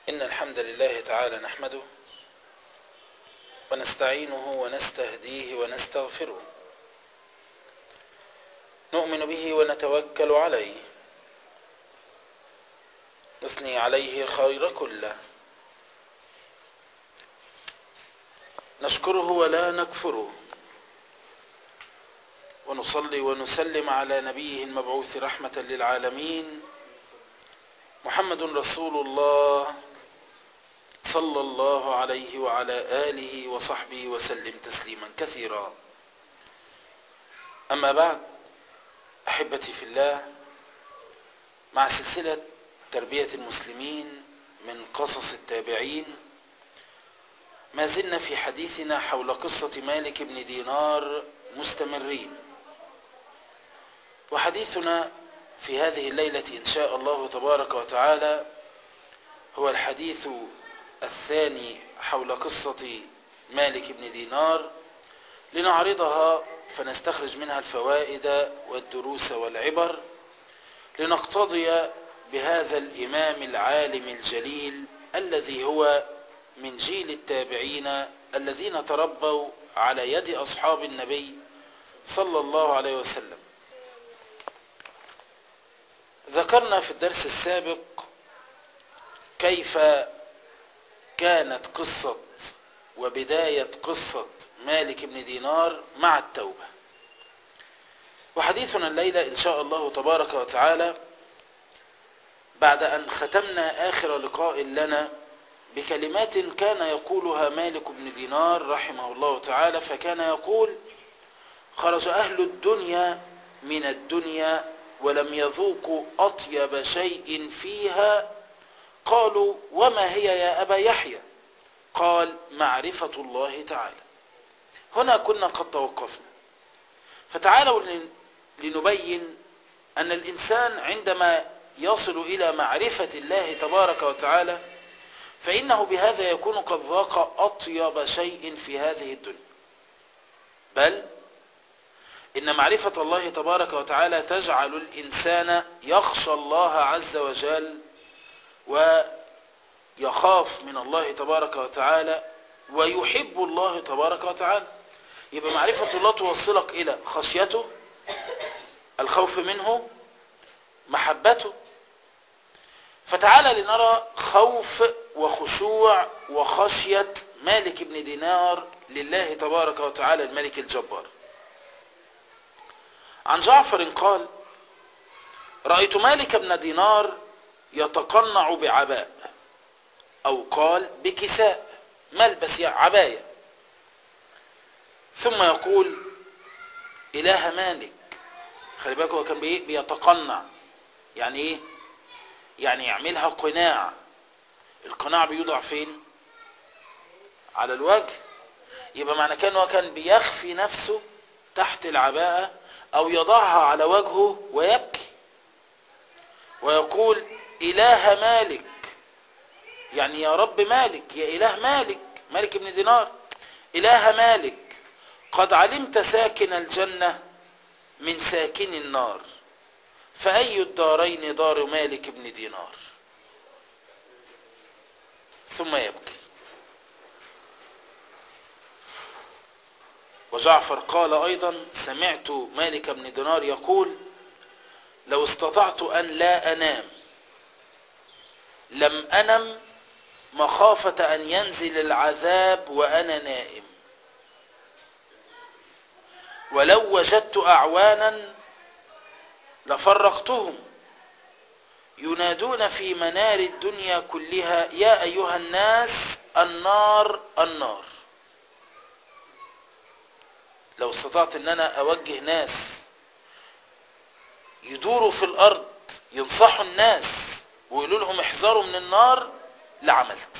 إن الحمد لله تعالى نحمده ونستعينه ونستهديه ونستغفره نؤمن به ونتوكل عليه نثني عليه الخير كله نشكره ولا نكفره ونصلي ونسلم على نبيه المبعوث رحمة للعالمين محمد رسول الله صلى الله عليه وعلى آله وصحبه وسلم تسليما كثيرا أما بعد أحبتي في الله مع سلسلة تربية المسلمين من قصص التابعين ما زلنا في حديثنا حول قصة مالك بن دينار مستمرين وحديثنا في هذه الليلة إن شاء الله تبارك وتعالى هو الحديث الثاني حول قصة مالك بن دينار لنعرضها فنستخرج منها الفوائد والدروس والعبر لنقتضي بهذا الإمام العالم الجليل الذي هو من جيل التابعين الذين تربوا على يد أصحاب النبي صلى الله عليه وسلم ذكرنا في الدرس السابق كيف كانت قصة وبداية قصة مالك بن دينار مع التوبة وحديثنا الليلة إن شاء الله تبارك وتعالى بعد أن ختمنا آخر لقاء لنا بكلمات كان يقولها مالك بن دينار رحمه الله تعالى فكان يقول خرج أهل الدنيا من الدنيا ولم يذوقوا أطيب شيء فيها قالوا وما هي يا أبا يحيى قال معرفة الله تعالى هنا كنا قد توقفنا فتعالوا لنبين أن الإنسان عندما يصل إلى معرفة الله تبارك وتعالى فإنه بهذا يكون قد ذاق أطيب شيء في هذه الدنيا بل إن معرفة الله تبارك وتعالى تجعل الإنسان يخشى الله عز وجل ويخاف من الله تبارك وتعالى ويحب الله تبارك وتعالى يبقى معرفة الله توصلك إلى خشيته الخوف منه محبته فتعالى لنرى خوف وخشوع وخشية مالك بن دينار لله تبارك وتعالى الملك الجبار عن جعفر قال رأيت مالك بن دينار يتقنع بعباء أو قال بكساء ملبس عباية ثم يقول إله مالك خلي بالك هو كان بيتقنع يعني إيه يعني يعملها قناع القناع بيوضع فين على الوجه يبقى معنى كان هو كان بيخفي نفسه تحت العباءة أو يضعها على وجهه ويبكي ويقول إله مالك يعني يا رب مالك يا إله مالك مالك بن دينار إله مالك قد علمت ساكن الجنة من ساكن النار فأي الدارين دار مالك بن دينار ثم يبكي وجعفر قال أيضا سمعت مالك بن دينار يقول لو استطعت أن لا أنام لم أنم مخافة أن ينزل العذاب وأنا نائم ولو وجدت أعوانا لفرقتهم ينادون في منار الدنيا كلها يا أيها الناس النار النار لو استطعت ان انا اوجه ناس يدوروا في الارض ينصحوا الناس ويقولوا لهم احذروا من النار لعملت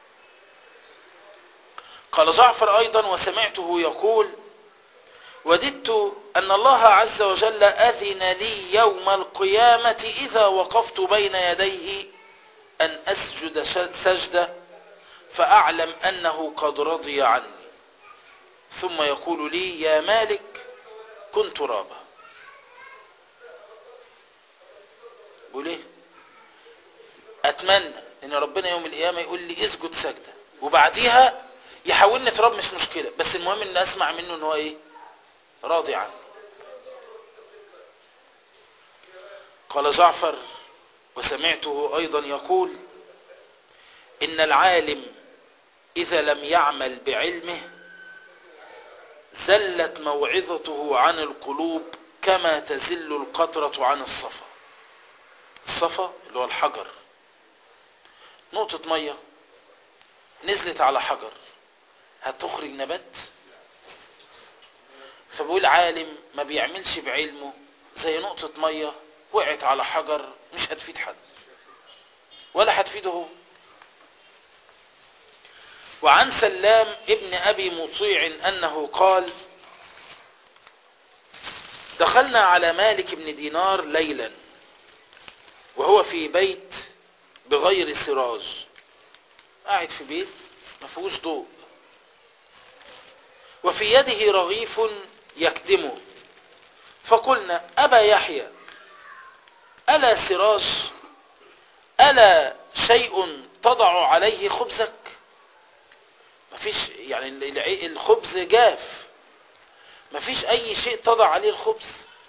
قال جعفر ايضا وسمعته يقول وددت ان الله عز وجل اذن لي يوم القيامة اذا وقفت بين يديه ان اسجد سجدة فاعلم انه قد رضي عني ثم يقول لي يا مالك كن ترابا بقول ايه اتمنى ان ربنا يوم القيامة يقول لي اسجد سجدة وبعديها يحولني تراب مش مشكلة بس المهم ان اسمع منه ان هو ايه راضي عني قال جعفر وسمعته ايضا يقول ان العالم اذا لم يعمل بعلمه زلت موعظته عن القلوب كما تزل القطرة عن الصفا الصفا اللي هو الحجر نقطة مية نزلت على حجر هتخرج نبات فبقول عالم ما بيعملش بعلمه زي نقطة مية وقعت على حجر مش هتفيد حد ولا هتفيده هو وعن سلام ابن أبي مطيع أنه قال دخلنا على مالك بن دينار ليلا وهو في بيت بغير سراج قاعد في بيت ما فيهوش ضوء وفي يده رغيف يكدمه فقلنا أبا يحيى ألا سراج ألا شيء تضع عليه خبزك مفيش يعني الخبز جاف مفيش أي شيء تضع عليه الخبز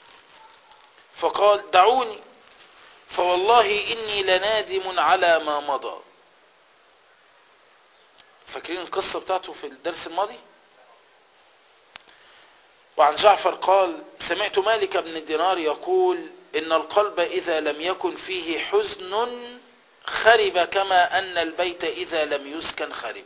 فقال دعوني فوالله إني لنادم على ما مضى فاكرين القصة بتاعته في الدرس الماضي وعن جعفر قال سمعت مالك بن دينار يقول إن القلب إذا لم يكن فيه حزن خرب كما أن البيت إذا لم يسكن خرب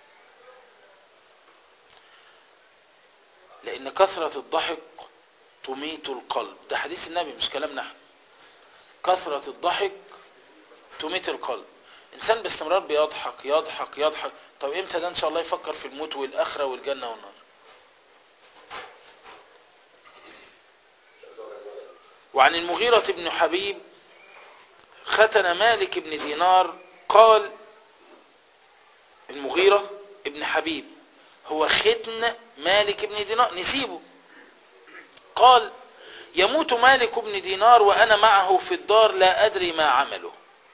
لأن كثرة الضحك تميت القلب ده حديث النبي مش كلامنا احنا كثرة الضحك تميت القلب إنسان باستمرار بيضحك يضحك يضحك طب إمتى ده إن شاء الله يفكر في الموت والآخرة والجنة والنار وعن المغيرة بن حبيب ختن مالك بن دينار قال المغيرة ابن حبيب هو ختن مالك بن دينار نسيبه قال يموت مالك بن دينار وأنا معه في الدار لا أدري ما عمله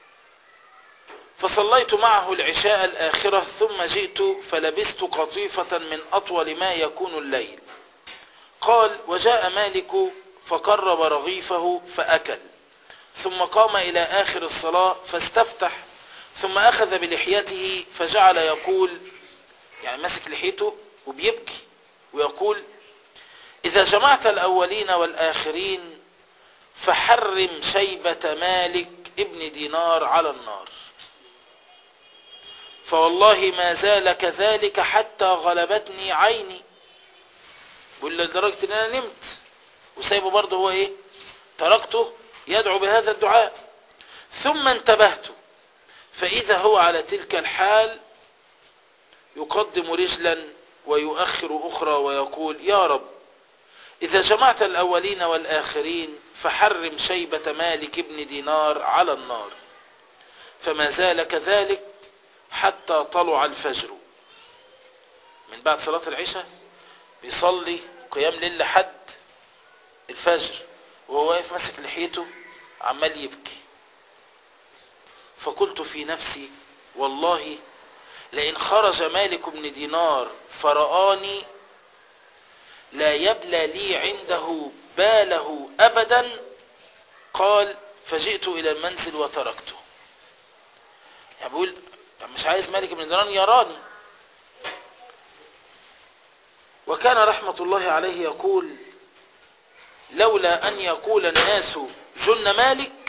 فصليت معه العشاء الآخرة ثم جئت فلبست قطيفة من أطول ما يكون الليل قال وجاء مالك فقرب رغيفه فأكل ثم قام إلى آخر الصلاة فاستفتح ثم أخذ بلحيته فجعل يقول يعني مسك لحيته وبيبكي ويقول إذا جمعت الأولين والآخرين فحرم شيبة مالك ابن دينار على النار فوالله ما زال كذلك حتى غلبتني عيني بقول لدرجة ان انا نمت وسايبه برضه هو ايه تركته يدعو بهذا الدعاء ثم انتبهت فإذا هو على تلك الحال يقدم رجلا ويؤخر أخرى ويقول يا رب إذا جمعت الأولين والآخرين فحرم شيبة مالك ابن دينار على النار فما زال كذلك حتى طلع الفجر من بعد صلاة العشاء بيصلي قيام ليل لحد الفجر وهو واقف ماسك لحيته عمال يبكي فقلت في نفسي والله لئن خرج مالك بن دينار فرآني لا يبلى لي عنده باله أبدا قال فجئت إلى المنزل وتركته يعني بيقول مش عايز مالك بن دينار يراني وكان رحمة الله عليه يقول لولا أن يقول الناس جن مالك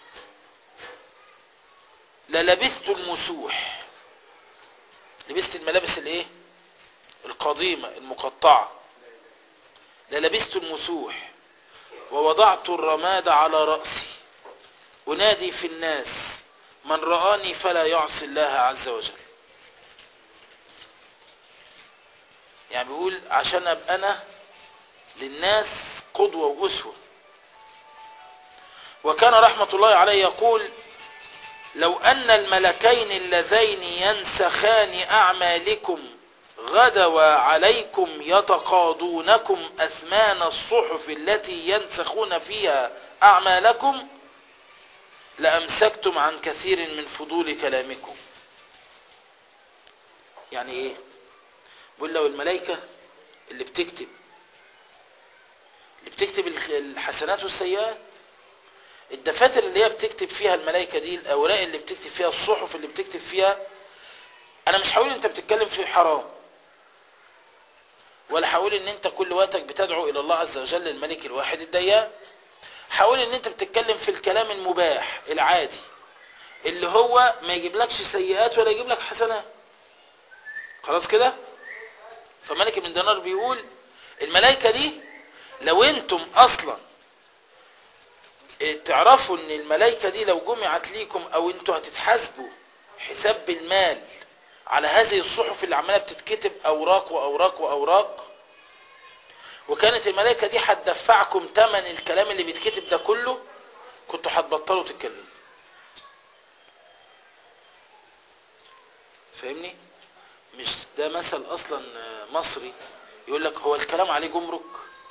للبثت المسوح لبست الملابس الايه القديمة المقطعة للبست المسوح ووضعت الرماد على رأسي ونادي في الناس من رآني فلا يعصي الله عز وجل يعني بيقول عشان ابقى انا للناس قدوة وأسوة وكان رحمة الله عليه يقول لو أن الملكين اللذين ينسخان أعمالكم غدوا عليكم يتقاضونكم أثمان الصحف التي ينسخون فيها أعمالكم لأمسكتم عن كثير من فضول كلامكم يعني ايه بقول لو الملائكة اللي بتكتب اللي بتكتب الخ- الحسنات والسيئات الدفاتر اللي هي بتكتب فيها الملائكة دي الأوراق اللي بتكتب فيها الصحف اللي بتكتب فيها أنا مش هقول أنت بتتكلم في حرام ولا هقول أن أنت كل وقتك بتدعو إلى الله عز وجل الملك الواحد الديان هقول أن أنت بتتكلم في الكلام المباح العادي اللي هو ما يجيبلكش سيئات ولا يجيب لك حسنات خلاص كده فملك بن دينار بيقول الملائكة دي لو انتم اصلا اه، تعرفوا ان الملائكة دي لو جمعت ليكم او انتوا هتتحاسبوا حساب بالمال على هذه الصحف اللي عمالة بتتكتب اوراق واوراق واوراق وكانت الملائكة دي هتدفعكم تمن الكلام اللي بيتكتب ده كله كنتوا هتبطلوا تتكلموا فاهمني مش ده مثل اصلا اه، مصري يقول لك هو الكلام عليه جمرك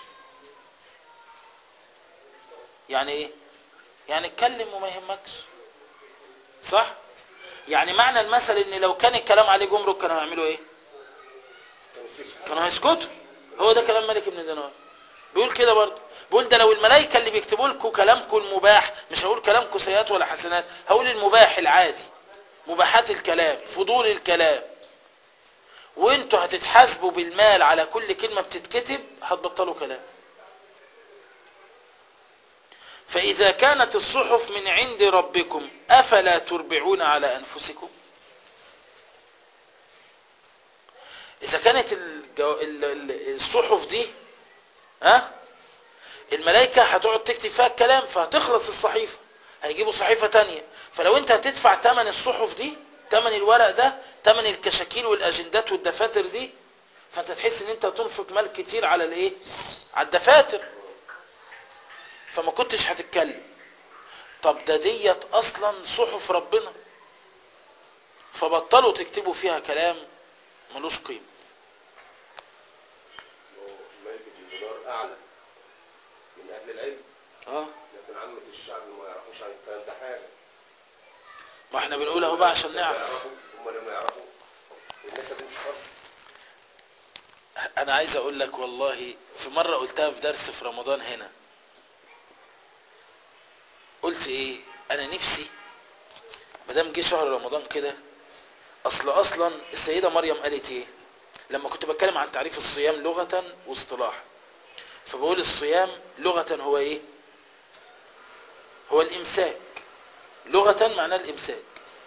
يعني ايه يعني اتكلم وما يهمكش صح يعني معنى المثل ان لو كان الكلام عليه جمرك كانوا هيعملوا ايه كانوا هيسكتوا هو ده كلام ملك بن دينار بيقول كده برضه بيقول ده لو الملائكه اللي بيكتبوا لكم كلامكم المباح مش هقول كلامكم سيئات ولا حسنات هقول المباح العادي مباحات الكلام فضول الكلام وانتوا هتتحاسبوا بالمال على كل كلمه بتتكتب هتبطلوا كلام فإذا كانت الصحف من عند ربكم أفلا تربعون على أنفسكم إذا كانت الجو... ال- ال- الصحف دي ها الملائكة هتقعد تكتب فيها الكلام فهتخلص الصحيفة هيجيبوا صحيفة تانية فلو انت هتدفع تمن الصحف دي تمن الورق ده تمن الكشاكيل والأجندات والدفاتر دي فانت تحس ان انت هتنفق مال كتير على الايه على الدفاتر فما كنتش هتتكلم طب ده ديت اصلا صحف ربنا فبطلوا تكتبوا فيها كلام ملوش قيمة ملك الدينار اعلى من اهل العلم اه لكن عامة الشعب ما يعرفوش عن الكلام ده حاجة ما احنا بنقول اهو بقى عشان نعرف هم لما يعرفوا الناس دي مش خالص انا عايز اقول لك والله في مرة قلتها في درس في رمضان هنا قلت ايه انا نفسي مدام جه شهر رمضان كده اصل اصلا السيدة مريم قالت ايه لما كنت بتكلم عن تعريف الصيام لغة واصطلاحا فبقول الصيام لغة هو ايه هو الامساك لغة معناه الامساك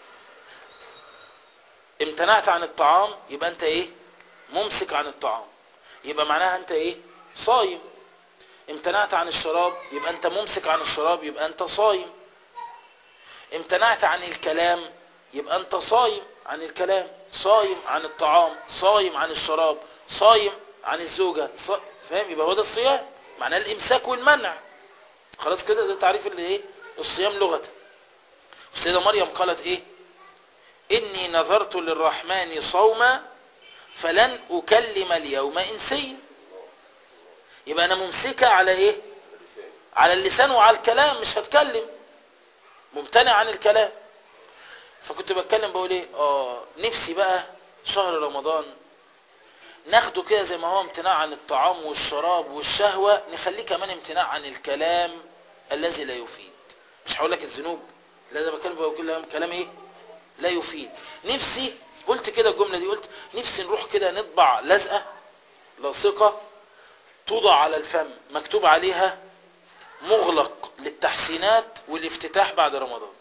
امتنعت عن الطعام يبقى انت ايه ممسك عن الطعام يبقى معناها انت ايه صايم امتنعت عن الشراب يبقى انت ممسك عن الشراب يبقى انت صايم امتنعت عن الكلام يبقى انت صايم عن الكلام صايم عن الطعام صايم عن الشراب صايم عن الزوجة صا... فاهم يبقى هو ده الصيام معناه الامساك والمنع خلاص كده ده تعريف اللي ايه الصيام لغة السيدة مريم قالت ايه اني نذرت للرحمن صوما فلن اكلم اليوم انسيا يبقى انا ممسكة على ايه على اللسان وعلى الكلام مش هتكلم ممتنع عن الكلام فكنت بتكلم بقول ايه اه نفسي بقى شهر رمضان ناخده كده زي ما هو امتناع عن الطعام والشراب والشهوة نخليه كمان امتناع عن الكلام الذي لا يفيد مش هقول لك الذنوب لا ده بتكلم بقول كلام كلام ايه لا يفيد نفسي قلت كده الجملة دي قلت نفسي نروح كده نطبع لزقة لاصقة توضع على الفم مكتوب عليها مغلق للتحسينات والافتتاح بعد رمضان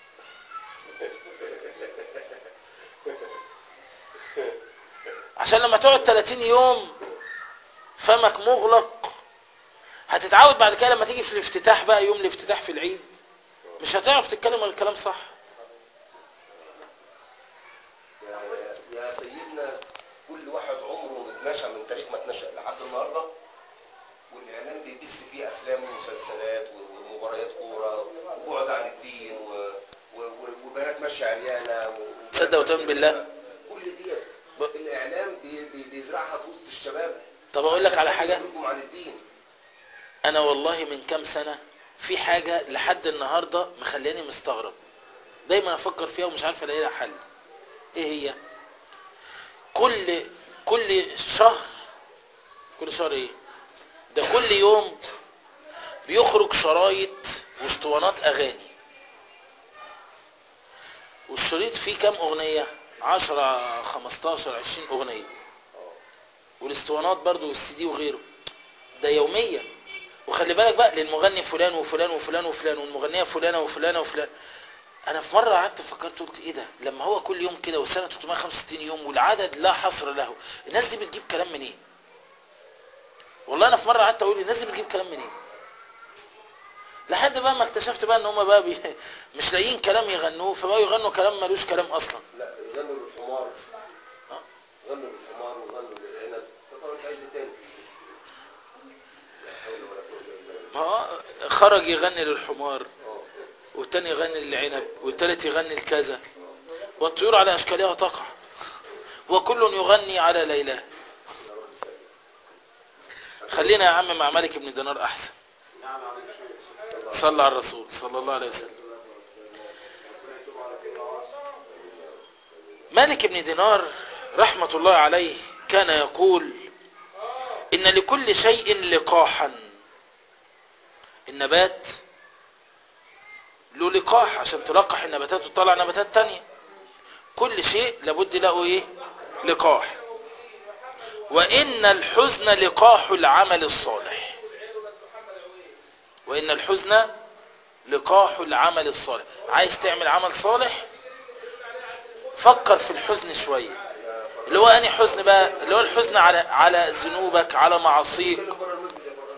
عشان لما تقعد 30 يوم فمك مغلق هتتعود بعد كده لما تيجي في الافتتاح بقى يوم الافتتاح في العيد مش هتعرف تتكلم الكلام صح يا يا سيدنا كل واحد عمره اتنشأ من تاريخ ما اتنشأ لحد النهارده والاعلام بيبث فيه افلام ومسلسلات و- ومباريات كوره وبعد عن الدين و... و... و- وبنات ماشيه عريانه و- تصدق وتؤمن بالله؟ كل ديت ب- الاعلام بي... بي... بيزرعها في وسط الشباب طب اقول لك على حاجة يخرجهم عن الدين انا والله من كام سنة في حاجة لحد النهاردة مخليني مستغرب دايما افكر فيها ومش عارف الاقي لها حل ايه هي كل كل شهر كل شهر ايه ده كل يوم بيخرج شرايط واسطوانات اغاني والشريط فيه كام اغنية عشرة خمستاشر عشرين اغنية والاسطوانات برضو والسي دي وغيره ده يوميا وخلي بالك بقى للمغني فلان وفلان وفلان وفلان والمغنية فلانة وفلانة وفلان انا في مرة قعدت فكرت قلت ايه ده لما هو كل يوم كده والسنة 365 يوم والعدد لا حصر له الناس دي بتجيب كلام منين إيه؟ والله انا في مرة قعدت اقول الناس دي بتجيب كلام منين إيه؟ لحد بقى ما اكتشفت بقى ان هم بقى بي... مش لاقيين كلام يغنوه فبقوا يغنوا كلام ملوش كلام اصلا لا يغنوا للحمار آه. يغنوا للحمار ويغنوا للعنب فطبعا عايز تاني لا حول ولا قوة الا بالله ما هو خرج يغني للحمار اه والتاني يغني للعنب والتالت يغني لكذا والطيور على اشكالها تقع وكل يغني على ليلاه يا رب سلم خلينا يا عم مع مالك بن دينار احسن نعم عليك شيء صلى على الرسول صلى الله عليه وسلم ربنا يتوب على كل عاصي مالك بن دينار رحمة الله عليه كان يقول إن لكل شيء لقاحا النبات له لقاح عشان تلقح النباتات وتطلع نباتات تانية كل شيء لابد له ايه لقاح وإن الحزن لقاح العمل الصالح وإن الحزن لقاح العمل الصالح عايز تعمل عمل صالح فكر في الحزن شوية اللي هو أني حزن بقى اللي هو الحزن على على ذنوبك على معاصيك بره المسجد يا بره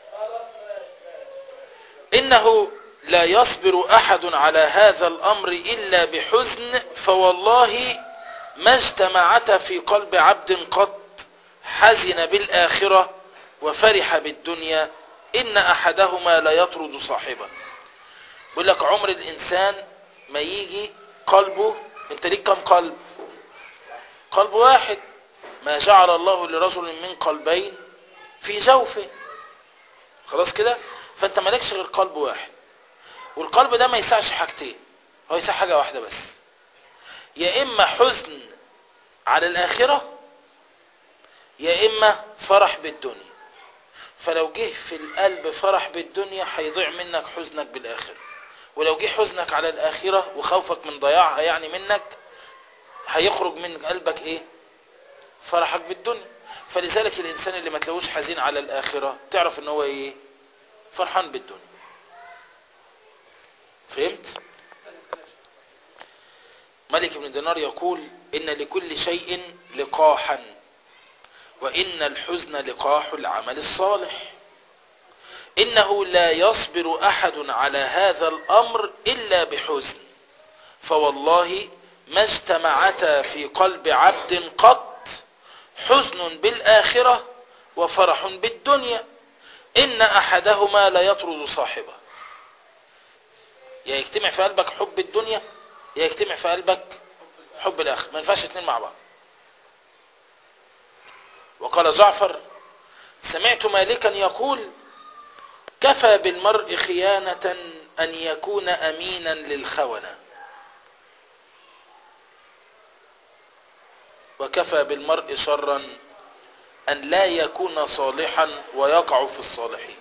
إنه لا يصبر أحد على هذا الأمر إلا بحزن فوالله ما اجتمعتا في قلب عبد قط حزن بالآخرة وفرح بالدنيا إن أحدهما لا يطرد صاحبه بيقول لك عمر الإنسان ما يجي قلبه انت ليك كم قلب قلب واحد ما جعل الله لرجل من قلبين في جوفه خلاص كده فانت مالكش غير قلب واحد والقلب ده ما يسعش حاجتين هو يسع حاجة واحدة بس يا اما حزن على الاخرة يا اما فرح بالدنيا فلو جه في القلب فرح بالدنيا هيضيع منك حزنك بالاخرة ولو جه حزنك على الاخرة وخوفك من ضياعها يعني منك هيخرج من قلبك ايه فرحك بالدنيا فلذلك الانسان اللي ما تلاقوش حزين على الاخرة تعرف ان هو ايه فرحان بالدنيا فهمت ملك بن دينار يقول ان لكل شيء لقاحا وان الحزن لقاح العمل الصالح انه لا يصبر احد على هذا الامر الا بحزن فوالله ما اجتمعتا في قلب عبد قط حزن بالاخره وفرح بالدنيا ان احدهما لا يطرد صاحبه يا يجتمع في قلبك حب الدنيا يا يجتمع في قلبك حب الاخر ما ينفعش اتنين مع بعض وقال جعفر سمعت مالكا يقول كفى بالمرء خيانة أن يكون أمينا للخونة وكفى بالمرء شرا أن لا يكون صالحا ويقع في الصالحين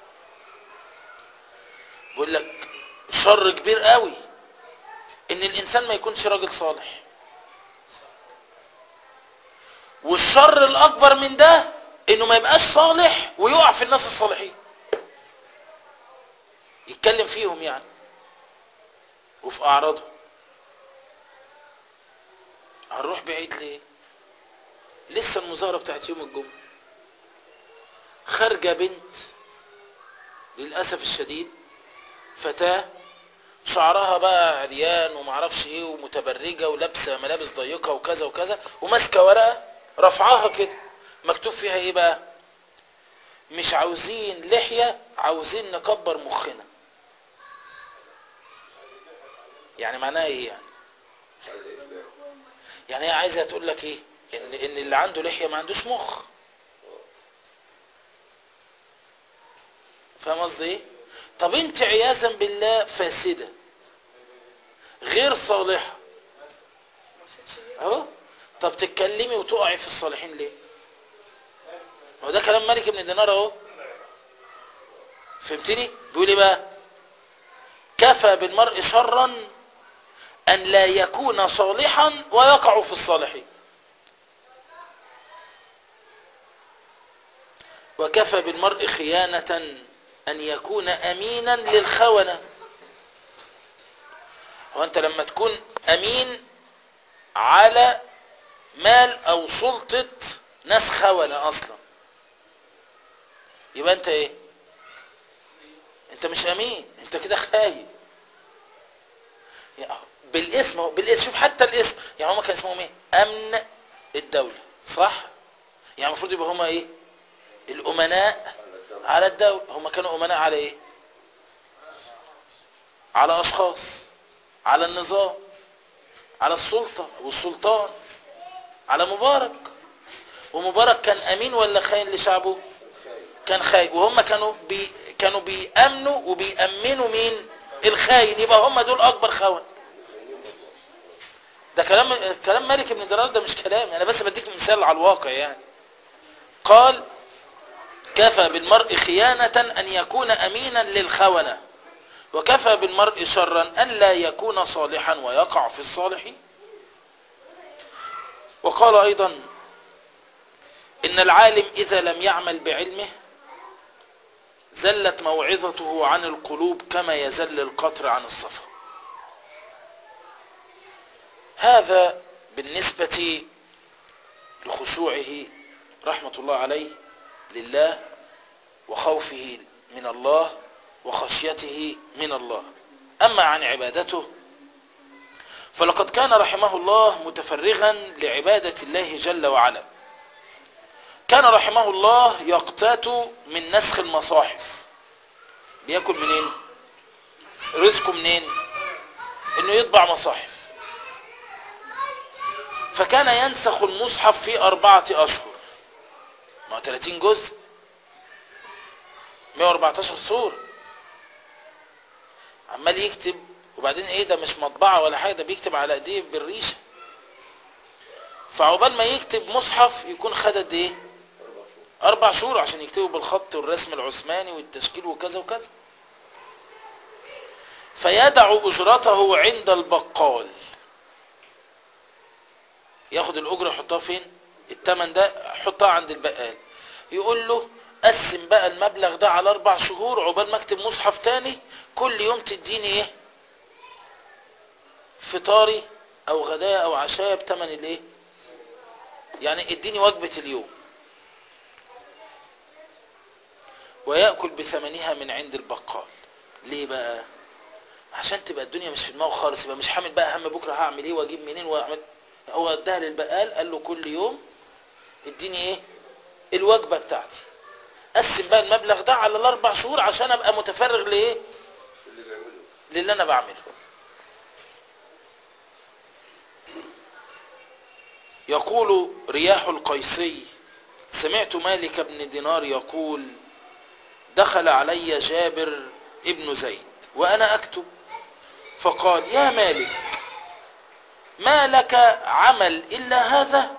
بقول لك شر كبير قوي ان الانسان ما يكونش راجل صالح والشر الاكبر من ده انه ما يبقاش صالح ويقع في الناس الصالحين يتكلم فيهم يعني وفي اعراضهم هنروح بعيد ليه لسه المظاهرة بتاعت يوم الجمعة خارجة بنت للأسف الشديد فتاة شعرها بقى عريان ومعرفش ايه ومتبرجة ولابسة ملابس ضيقة وكذا وكذا وماسكة ورقة رفعاها كده مكتوب فيها ايه بقى مش عاوزين لحية عاوزين نكبر مخنا يعني معناها ايه يعني مش عايز اسلام يعني هي عايزة تقول لك ايه ان, إن اللي عنده لحية ما عندوش مخ فاهم قصدي ايه طب انت عياذا بالله فاسدة غير صالحة اهو طب تتكلمي وتقعي في الصالحين ليه هو ده كلام مالك بن دينار اهو فهمتني بيقول ايه بقى كفى بالمرء شرا ان لا يكون صالحا ويقع في الصالحين وكفى بالمرء خيانة أن يكون أمينا للخونة هو أنت لما تكون أمين على مال أو سلطة ناس خونة أصلا يبقى أنت إيه أنت مش أمين أنت كده خاين يعني بالاسم هو- بالاسم شوف حتى الاسم يعني هما كان اسمهم ايه امن الدولة صح يعني المفروض يبقى هما ايه الامناء على الدولة هما كانوا امناء على ايه على اشخاص على النظام على السلطة والسلطان على مبارك ومبارك كان امين ولا خاين لشعبه كان خاين وهم كانوا بي كانوا بيأمنوا وبيأمنوا مين الخاين يبقى هم دول اكبر خون ده كلام كلام مالك بن دينار ده مش كلام انا بس بديك مثال على الواقع يعني قال كفى بالمرء خيانة ان يكون امينا للخونة وكفى بالمرء شرا ان لا يكون صالحا ويقع في الصالحين وقال ايضا ان العالم اذا لم يعمل بعلمه زلت موعظته عن القلوب كما يزل القطر عن الصفا هذا بالنسبة لخشوعه رحمة الله عليه لله وخوفه من الله وخشيته من الله أما عن عبادته فلقد كان رحمه الله متفرغا لعبادة الله جل وعلا كان رحمه الله يقتات من نسخ المصاحف بياكل منين رزقه منين انه يطبع مصاحف فكان ينسخ المصحف في أربعة أشهر ما هو 30 جزء 114 سورة عمال يكتب وبعدين ايه ده مش مطبعة ولا حاجة ده بيكتب على ايديه بالريشة فعقبال ما يكتب مصحف يكون خد قد ايه اربع شهور عشان يكتبوا بالخط والرسم العثماني والتشكيل وكذا وكذا فيدع اجرته عند البقال ياخد الاجره يحطها فين التمن ده حطها عند البقال يقول له قسم بقى المبلغ ده على اربع شهور عقبال ما اكتب مصحف تاني كل يوم تديني ايه فطاري او غداء او عشاء بتمن الايه يعني اديني وجبة اليوم ويأكل بثمنها من عند البقال ليه بقى عشان تبقى الدنيا مش في دماغه خالص يبقى مش حامل بقى هم بكره هعمل ايه واجيب منين واعمل هو اداها للبقال قال له كل يوم اديني ايه الوجبة بتاعتي قسم بقى المبلغ ده على الاربع شهور عشان ابقى متفرغ لايه اللي بيعمله للي انا بعمله يقول رياح القيسي سمعت مالك بن دينار يقول دخل علي جابر ابن زيد وانا اكتب فقال يا مالك ما لك عمل الا هذا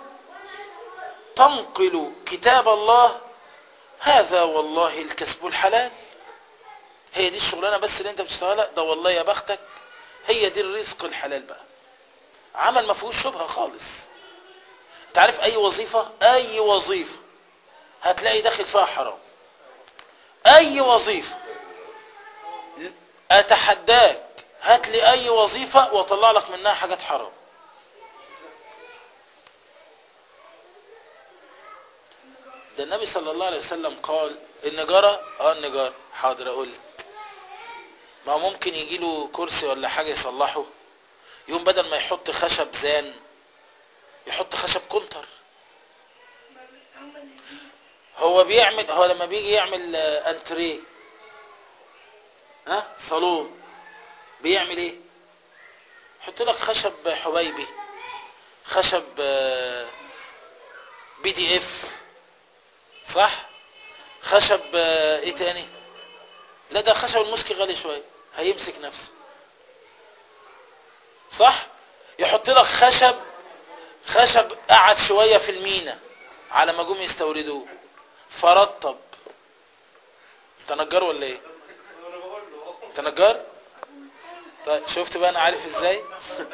تنقل كتاب الله هذا والله الكسب الحلال هي دي الشغلانه بس اللي انت بتشتغلها ده والله يا بختك هي دي الرزق الحلال بقى عمل ما فيهوش شبهه خالص انت عارف اي وظيفه اي وظيفه هتلاقي داخل فيها حرام اي وظيفه اتحداك هات لي اي وظيفه واطلع لك منها حاجات حرام ده النبي صلى الله عليه وسلم قال النجارة اه النجارة حاضر اقول لك. ما هو ممكن يجي له كرسي ولا حاجة يصلحه يوم بدل ما يحط خشب زان يحط خشب كونتر هو بيعمل هو لما بيجي يعمل آه، انتريه ها صالون بيعمل ايه يحط لك خشب حبيبي خشب آه، بي دي اف صح خشب آه، ايه تاني لا ده خشب المسك غالي شويه هيمسك نفسه صح يحط لك خشب خشب قعد شويه في المينا على ما جم يستوردوه فرطب انت نجار ولا ايه انت نجار طيب شفت بقى انا عارف ازاي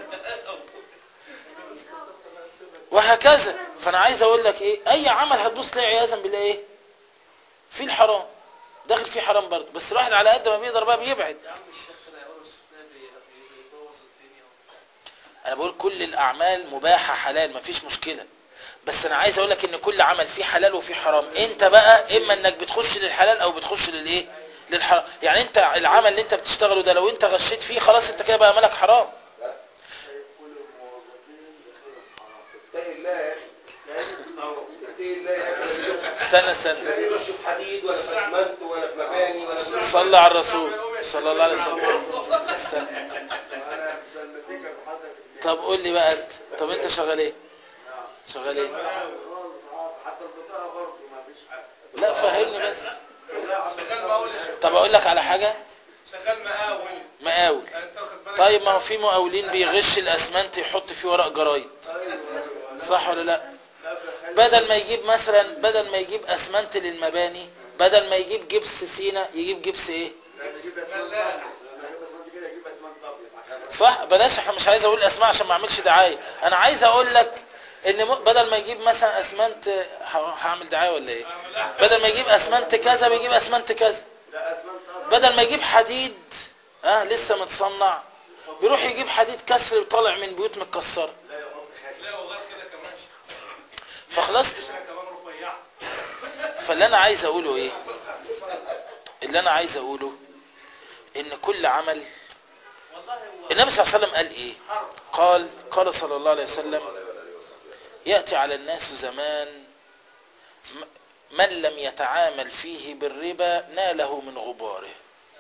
وهكذا فانا عايز اقول لك ايه اي عمل هتبص تلاقي عياذا بالله ايه في الحرام داخل فيه حرام برضه بس الواحد على قد ما بيقدر بقى بيبعد يا عم الشيخ لا يقول السفناء بيبوظ الدنيا انا بقول كل الاعمال مباحه حلال مفيش مشكله بس انا عايز اقول لك ان كل عمل فيه حلال وفيه حرام انت بقى اما انك بتخش للحلال او بتخش للايه للحرام يعني انت العمل اللي انت بتشتغله ده لو انت غشيت فيه خلاص انت كده بقى مالك حرام كل الموظفين دخلهم حرام اتقي الله يا اخي اتقي الله يا اخي استنى استنى لا يبقاش في حديد ولا في اسمنت ولا في مباني ولا في صلى على الرسول صلى الله عليه وسلم استنى. وانا في المسيكه بحضرتك طب قول لي بقى انت طب انت شغال ايه نعم شغال ايه حتى البطاقه برضه ما فيش حاجه لا فهمني بس لا شغال مقاول يا شيخ طب اقول لك على حاجه شغال مقاول مقاول انت واخد بالك طيب ما هو في مقاولين بيغش الاسمنت يحط فيه ورق جرايد صح ولا لا بدل ما يجيب مثلا بدل ما يجيب اسمنت للمباني بدل ما يجيب جبس سينا يجيب جبس ايه يجيب اسمنت ابيض لما يجيب اسمنت كده يجيب اسمنت ابيض عشان صح بلاش احنا مش عايز اقول اسماء عشان ما اعملش دعايه انا عايز اقول لك ان م- بدل ما يجيب مثلا اسمنت ه- هعمل دعايه ولا ايه بدل ما يجيب اسمنت كذا بيجيب اسمنت كذا لا اسمنت ابيض بدل ما يجيب حديد اه لسه متصنع بيروح يجيب حديد كسر طالع من بيوت متكسره لا يحط خشب لا وغير كده كمان فخلاص قشره كمان رفيعه فاللي انا عايز اقوله ايه اللي انا عايز اقوله ان كل عمل والله هو النبي صلى الله عليه وسلم قال ايه حرب قال قال صلى الله عليه وسلم يأتي على الناس زمان م- من لم يتعامل فيه بالربا ناله من غباره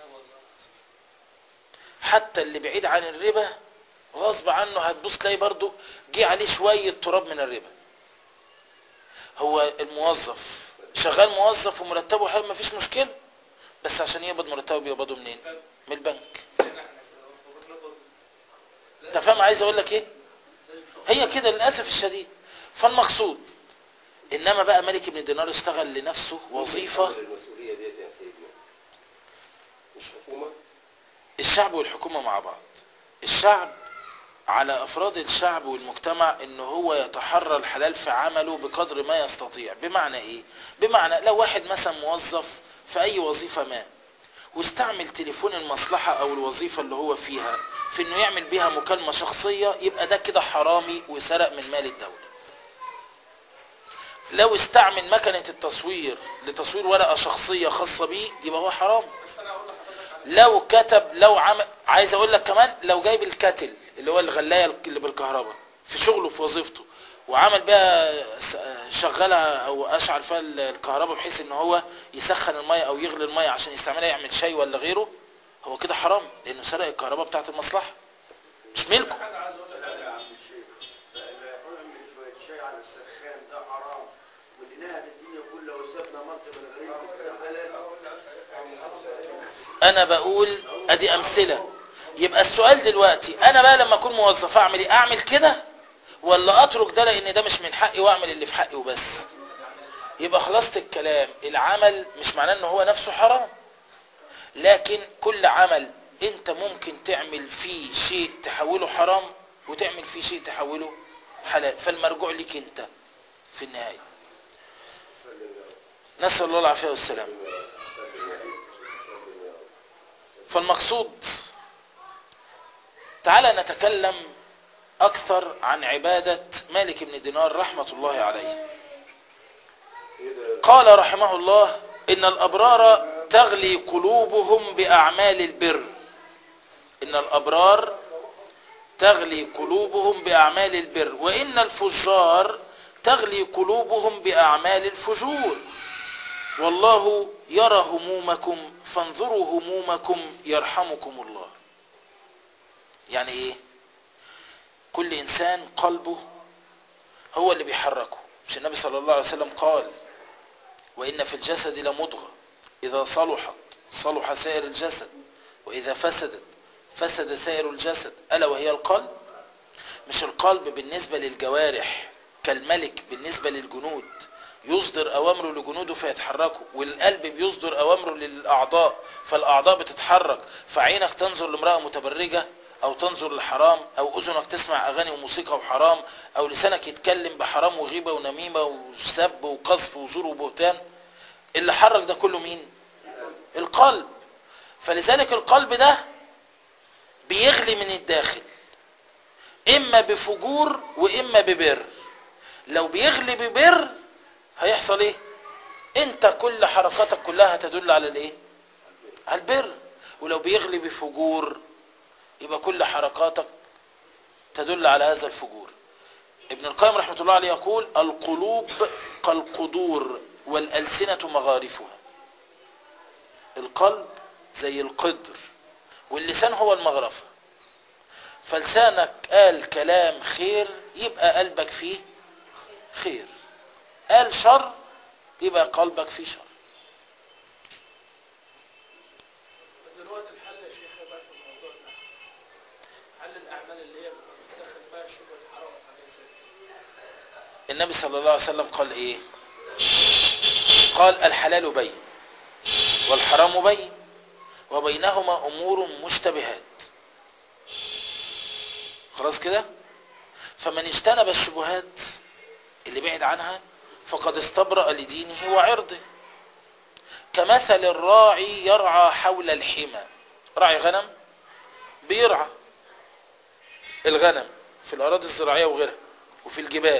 حتى اللي بعيد عن الربا غصب عنه هتبص تلاقي برضو جه عليه شوية تراب من الربا هو الموظف شغال موظف ومرتبه حلو مفيش مشكلة بس عشان يقبض مرتبه بيقبضه منين من البنك انت فاهم عايز اقول لك ايه هي كده للاسف الشديد فالمقصود انما بقى ملك بن دينار اشتغل لنفسه وظيفة المسؤوليه ديت يا سيدنا مش حكومه الشعب والحكومة مع بعض الشعب على افراد الشعب والمجتمع ان هو يتحرى الحلال في عمله بقدر ما يستطيع بمعنى ايه بمعنى لو واحد مثلا موظف في اي وظيفة ما واستعمل تليفون المصلحة او الوظيفة اللي هو فيها في انه يعمل بيها مكالمة شخصية يبقى ده كده حرامي وسرق من مال الدولة لو استعمل مكنة التصوير لتصوير ورقة شخصية خاصة بيه يبقى هو حرام بس انا اقول لحضرتك على لو كتب لو عمل عايز اقول لك كمان لو جايب الكتل اللي هو الغلايه اللي بالكهرباء في شغله في وظيفته وعمل بيها س- شغلها او اشعل فيها ال- الكهرباء بحيث ان هو يسخن الميه او يغلي الميه عشان يستعملها يعمل شاي ولا غيره هو كده حرام لانه سرق الكهرباء بتاعت المصلحه مش ملكه حاجه عايز اقول لك لا يا عليها عم الشيخ اللي يعمل شويه شاي على السخان ده حرام واللي نهب الدنيا كلها وسابنا منطقه من غير ده حلال انا بقول ادي امثله يبقى السؤال دلوقتي انا بقى لما اكون موظف اعمل ايه اعمل كده ولا اترك ده لان ده مش من حقي واعمل اللي في حقي وبس يبقى خلاصة الكلام العمل مش معناه ان هو نفسه حرام لكن كل عمل انت ممكن تعمل فيه شيء تحوله حرام وتعمل فيه شيء تحوله حلال فالمرجوع ليك انت في النهاية نسأل الله العافية والسلام فالمقصود تعالى نتكلم أكثر عن عبادة مالك بن دينار رحمة الله عليه قال رحمه الله إن الأبرار تغلي قلوبهم بأعمال البر إن الأبرار تغلي قلوبهم بأعمال البر وإن الفجار تغلي قلوبهم بأعمال الفجور والله يرى همومكم فانظروا همومكم يرحمكم الله يعني ايه كل انسان قلبه هو اللي بيحركه مش النبي صلى الله عليه وسلم قال وان في الجسد لمضغة اذا صلحت صلح سائر الجسد وإذا فسدت فسد سائر الجسد ألا وهي القلب مش القلب بالنسبة للجوارح كالملك بالنسبة للجنود يصدر أوامره لجنوده فيتحركوا والقلب بيصدر أوامره للأعضاء فالأعضاء بتتحرك فعينك تنظر لامرأة متبرجة أو تنظر لحرام أو أذنك تسمع أغاني وموسيقى وحرام أو لسانك يتكلم بحرام وغيبة ونميمة وسب وقذف وزور وبهتان اللي حرك ده كله مين القلب فلذلك القلب ده بيغلي من الداخل إما بفجور وإما ببر لو بيغلي ببر هيحصل ايه انت كل حركاتك كلها هتدل على الايه على البر ولو بيغلي بفجور يبقى كل حركاتك تدل على هذا الفجور ابن القيم رحمة الله عليه يقول القلوب كالقدور والألسنة مغارفها القلب زي القدر واللسان هو المغرفة فلسانك قال كلام خير يبقى قلبك فيه خير قال شر يبقى قلبك فيه شر دلوقتي الحل يا شيخ بقى في الموضوع ده حل الاعمال اللي هي بتدخل فيها شبهه حرام وحاجات زي كده النبي صلى الله عليه وسلم قال ايه قال الحلال بين والحرام بين وبينهما امور مشتبهات خلاص كده فمن اجتنب الشبهات اللي بعد عنها فقد استبرأ لدينه وعرضه كمثل الراعي يرعى حول الحمى راعي غنم بيرعى الغنم في الأراضي الزراعية وغيرها وفي الجبال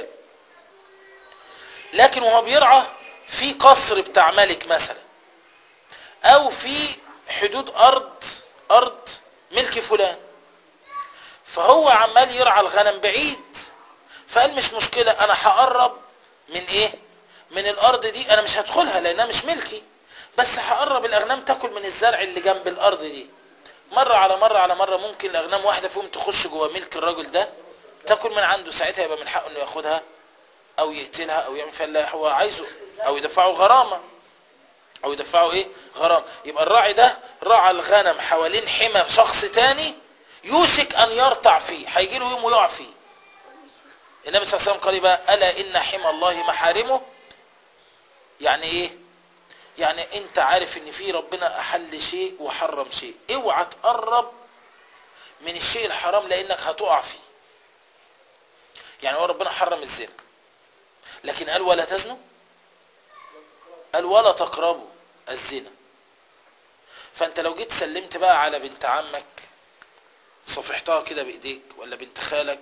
لكن وهو بيرعى في قصر بتاع ملك مثلا او في حدود ارض ارض ملك فلان فهو عمال يرعى الغنم بعيد فقال مش مشكلة انا هقرب من ايه من الارض دي انا مش هدخلها لانها مش ملكي بس هقرب الاغنام تاكل من الزرع اللي جنب الارض دي مرة على مرة على مرة ممكن الاغنام واحدة فيهم تخش جوه ملك الراجل ده تاكل من عنده ساعتها يبقى من حقه انه ياخدها او يقتلها او يعمل فيها اللي هو عايزه او يدفعه غرامة او يدفعه ايه غرامة يبقى الراعي ده راعى الغنم حوالين حمى شخص تاني يوشك ان يرتع فيه هيجي له يوم ويقع فيه النبي صلى الله عليه وسلم قال بقى الا ان حمى الله محارمه يعني ايه يعني انت عارف ان في ربنا احل شيء وحرم شيء اوعى تقرب من الشيء الحرام لانك هتقع فيه يعني هو ربنا حرم الزنا لكن قال ولا تزنوا قال ولا تقربوا الزنا فانت لو جيت سلمت بقى على بنت عمك صفحتها كده بايديك ولا بنت خالك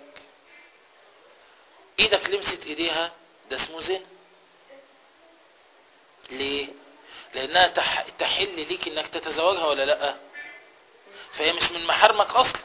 ايدك لمست ايديها ده اسمه زنا ليه لانها تح... تحل ليك انك تتزوجها ولا لا فهي مش من محارمك اصلا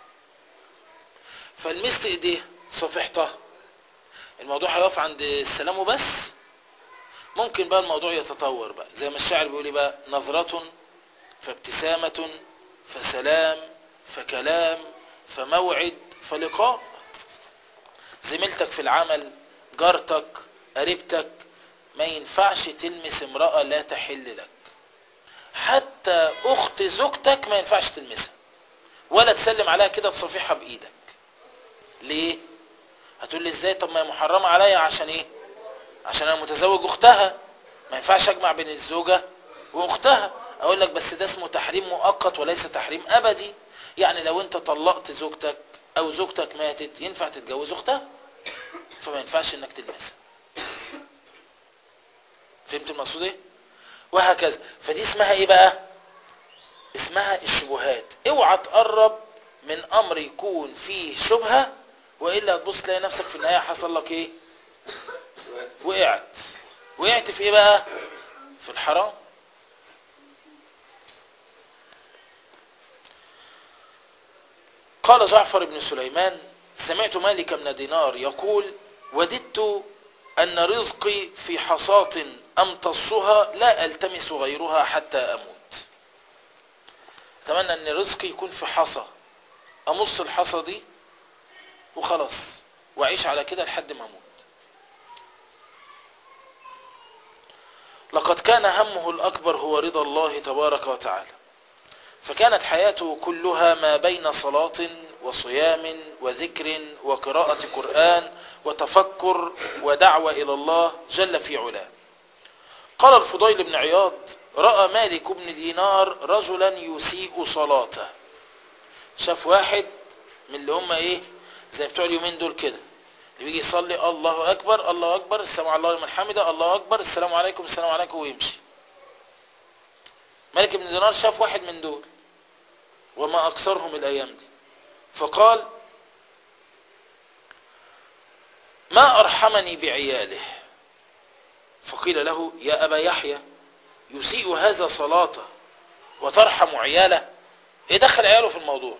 فلمست ايديها صفحتها الموضوع هيقف عند السلام وبس ممكن بقى الموضوع يتطور بقى زي ما الشاعر بيقول بقى نظرة فابتسامة فسلام فكلام فموعد فلقاء زميلتك في العمل جارتك قريبتك ما ينفعش تلمس امرأة لا تحل لك حتى اخت زوجتك ما ينفعش تلمسها ولا تسلم عليها كده تصفيحها بايدك ليه هتقول لي ازاي طب ما هي محرمة عليا عشان ايه عشان انا متزوج اختها ما ينفعش اجمع بين الزوجة واختها اقول لك بس ده اسمه تحريم مؤقت وليس تحريم ابدي يعني لو انت طلقت زوجتك او زوجتك ماتت ينفع تتجوز اختها فما ينفعش انك تلمسها فهمت المقصود ايه وهكذا فدي اسمها ايه بقى اسمها الشبهات اوعى تقرب من امر يكون فيه شبهة والا تبص تلاقي نفسك في النهاية حصل لك ايه وقعت وقعت في ايه بقى في الحرام قال جعفر بن سليمان سمعت مالك بن دينار يقول وددت أن رزقي في حصاة أمتصها لا ألتمس غيرها حتى أموت أتمنى أن رزقي يكون في حصى أمص الحصى دي وخلاص وأعيش على كده لحد ما أموت لقد كان همه الأكبر هو رضا الله تبارك وتعالى فكانت حياته كلها ما بين صلاة وصيام وذكر وقراءة قرآن وتفكر ودعوة إلى الله جل في علاه قال الفضيل بن عياض رأى مالك بن دينار رجلا يسيء صلاته شاف واحد من اللي هم ايه زي بتوع اليومين دول كده اللي بيجي يصلي الله اكبر الله اكبر السلام على الله لمن حمده الله اكبر السلام عليكم السلام عليكم ويمشي مالك بن دينار شاف واحد من دول وما اكثرهم الايام دي فقال ما ارحمني بعياله فقيل له يا ابا يحيى يسيء هذا صلاته وترحم عياله ايه دخل عياله في الموضوع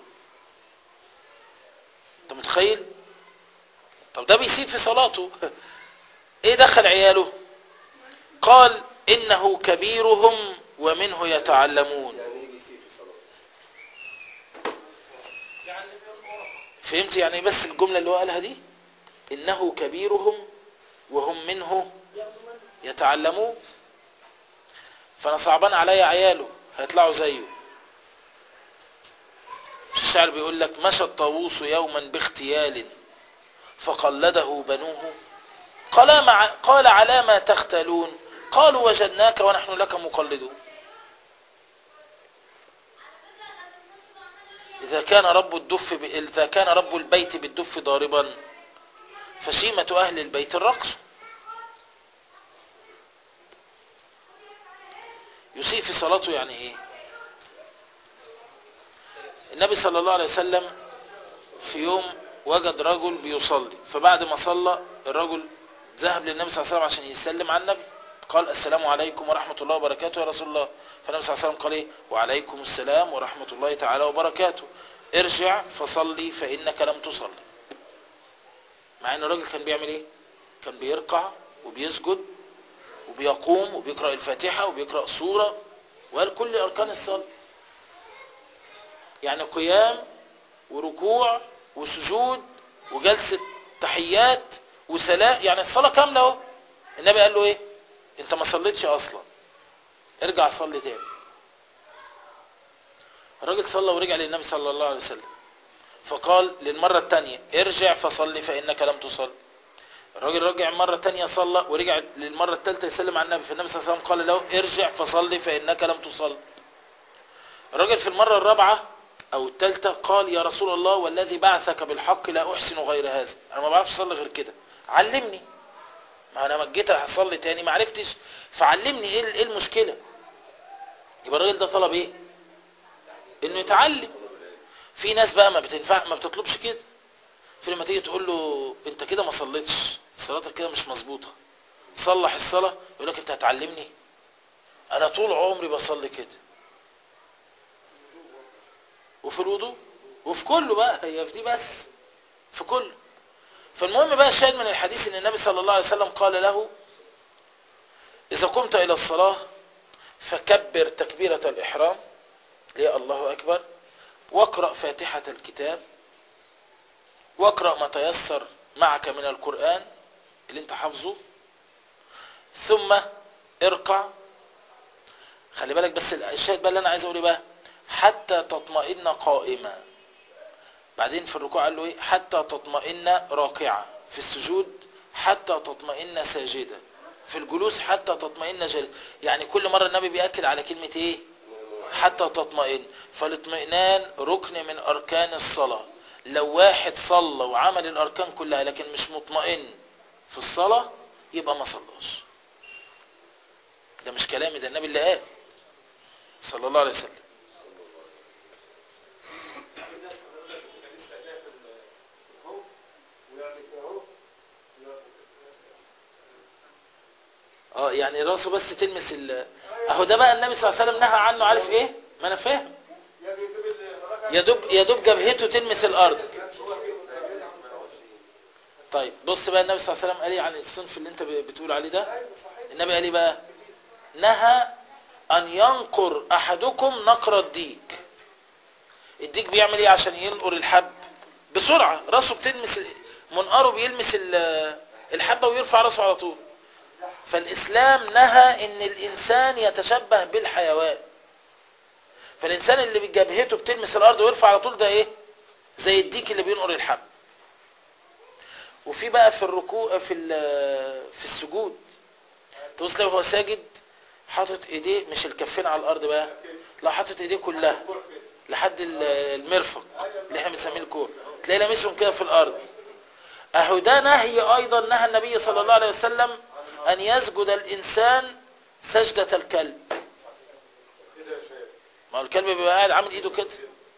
انت متخيل طب ده بيسيء في صلاته ايه دخل عياله قال انه كبيرهم ومنه يتعلمون يعني ايه بيسيء في الصلاة يعني بيقول فهمت يعني إيه بس الجملة اللي هو قالها دي انه كبيرهم وهم منه يتعلمون فانا صعبان عليا عياله هيطلعوا زيه الشعر بيقول لك مشى الطاووس يوما باغتيال فقلده بنوه قال, مع قال على ما تختلون قالوا وجدناك ونحن لك مقلدون إذا كان رب الدف ب... إذا كان رب البيت بالدف ضاربا فشيمة أهل البيت الرقص يسيء في صلاته يعني إيه النبي صلى الله عليه وسلم في يوم وجد رجل بيصلي فبعد ما صلى الرجل ذهب للنبي صلى الله عليه وسلم عشان يسلم على النبي قال السلام عليكم ورحمة الله وبركاته يا رسول الله فالنبي صلى الله عليه وسلم قال ايه وعليكم السلام ورحمة الله تعالى وبركاته ارجع فصلي فإنك لم تصلي مع ان الراجل كان بيعمل ايه كان بيركع وبيسجد وبيقوم وبيقرأ الفاتحة وبيقرأ سورة وقال كل أركان الصلاة يعني قيام وركوع وسجود وجلسة تحيات وسلام يعني الصلاة كاملة اهو النبي قال له ايه انت ما صليتش اصلا ارجع صلي تاني الراجل صلى ورجع للنبي صلى الله عليه وسلم فقال للمرة الثانية ارجع فصلي فإنك لم تصل الراجل رجع مرة تانية صلى ورجع للمرة الثالثة يسلم على النبي فالنبي صلى الله عليه وسلم قال له ارجع فصلي فإنك لم تصل الراجل في المرة الرابعة أو الثالثة قال يا رسول الله والذي بعثك بالحق لا أحسن غير هذا أنا ما بعرفش أصلي غير كده علمني ما أنا ما جيت أصلي تاني ما عرفتش فعلمني إيه إيه المشكلة يبقى الراجل ده طلب إيه إنه يتعلم في ناس بقى ما بتنفع ما بتطلبش كده في لما تيجي تقول له انت كده ما صليتش صلاتك كده مش مظبوطه صلح الصلاه يقول لك انت هتعلمني انا طول عمري بصلي كده وفي الوضوء وفي كله بقى هي في دي بس في كله فالمهم بقى الشاهد من الحديث ان النبي صلى الله عليه وسلم قال له اذا قمت الى الصلاه فكبر تكبيره الاحرام اللي هي الله اكبر واقرأ فاتحة الكتاب واقرأ ما تيسر معك من القرآن اللي انت حافظه ثم اركع خلي بالك بس الشاهد بقى اللي انا عايز اقوله بقى حتى تطمئن قائما بعدين في الركوع قال له ايه حتى تطمئن راكعة في السجود حتى تطمئن ساجدة في الجلوس حتى تطمئن جالس يعني كل مرة النبي بيأكد على كلمة ايه حتى تطمئن فالاطمئنان ركن من أركان الصلاة لو واحد صلى وعمل الأركان كلها لكن مش مطمئن في الصلاة يبقى ما صلاش ده مش كلامي ده النبي اللي قال صلى الله عليه وسلم اه يعني راسه بس تلمس ال اهو ده بقى النبي صلى الله عليه وسلم نهى عنه عارف ايه ما انا فاهم يا دوب يا دوب جبهته تلمس الارض طيب بص بقى النبي صلى الله عليه وسلم قال ايه عن الصنف اللي انت بتقول عليه ده النبي قال ايه بقى نهى ان ينقر احدكم نقر الديك الديك بيعمل ايه عشان ينقر الحب بسرعة راسه بتلمس منقره بيلمس الحبة ويرفع راسه على طول فالإسلام نهى إن الإنسان يتشبه بالحيوان فالإنسان اللي بجبهته بتلمس الأرض ويرفع على طول ده إيه زي الديك اللي بينقر الحب وفي بقى في الركوع في ال- في السجود تبص لو هو ساجد حاطط ايديه مش الكفين على الارض بقى لا حاطط ايديه كلها لحد ال- المرفق اللي احنا بنسميه الكوع تلاقي لامسهم كده في الارض اهو ده نهي ايضا نهى النبي صلى الله عليه وسلم ان يسجد الانسان سجدة الكلب ما هو الكلب بيبقى قاعد عامل ايده كده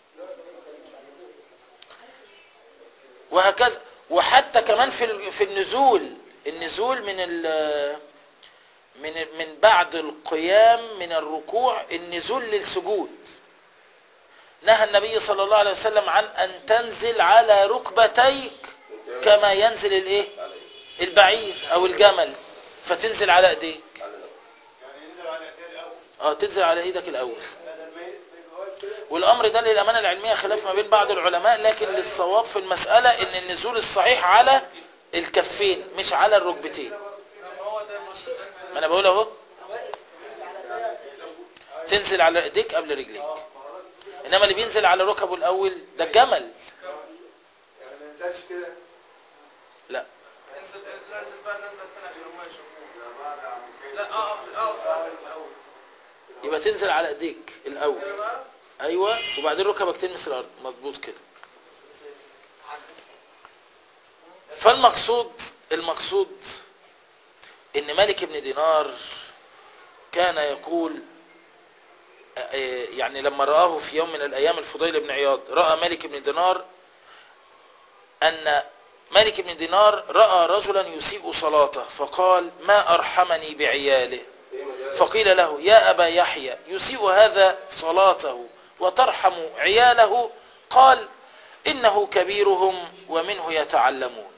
وهكذا وحتى كمان في ال- في النزول النزول من ال من من بعد القيام من الركوع النزول للسجود نهى النبي صلى الله عليه وسلم عن ان تنزل على ركبتيك كما ينزل الايه البعير او الجمل فتنزل على ايديك يعني ينزل على ايديه الاول اه تنزل على ايدك الاول بدل ما ي- ما يبقاش كده والامر ده للامانه العلميه خلاف ما بين بعض العلماء لكن للصواب في المساله ان النزول الصحيح على الكفين مش على الركبتين ما هو ده بص ده ما انا بقول اهو تنزل على ايديك قبل رجليك انما اللي بينزل على ركبه الاول ده الجمل يعني ما ينزلش كده لا انزل نازل بقى نازله الثانيه عشان هم يشوفوه لا بعد عم كده. لا اه اه اه الاول يبقى تنزل على ايديك الاول كده بقى ايوه وبعدين ركبك تلمس الارض مظبوط كده فالمقصود المقصود ان مالك بن دينار كان يقول آه، يعني لما رآه في يوم من الأيام الفضيل بن عياض رأى مالك بن دينار أن مالك بن دينار رأى رجلا يسيء صلاته فقال ما أرحمني بعياله ايه مجال فقيل له يا أبا يحيى يسيء هذا صلاته وترحم عياله قال إنه كبيرهم ومنه يتعلمون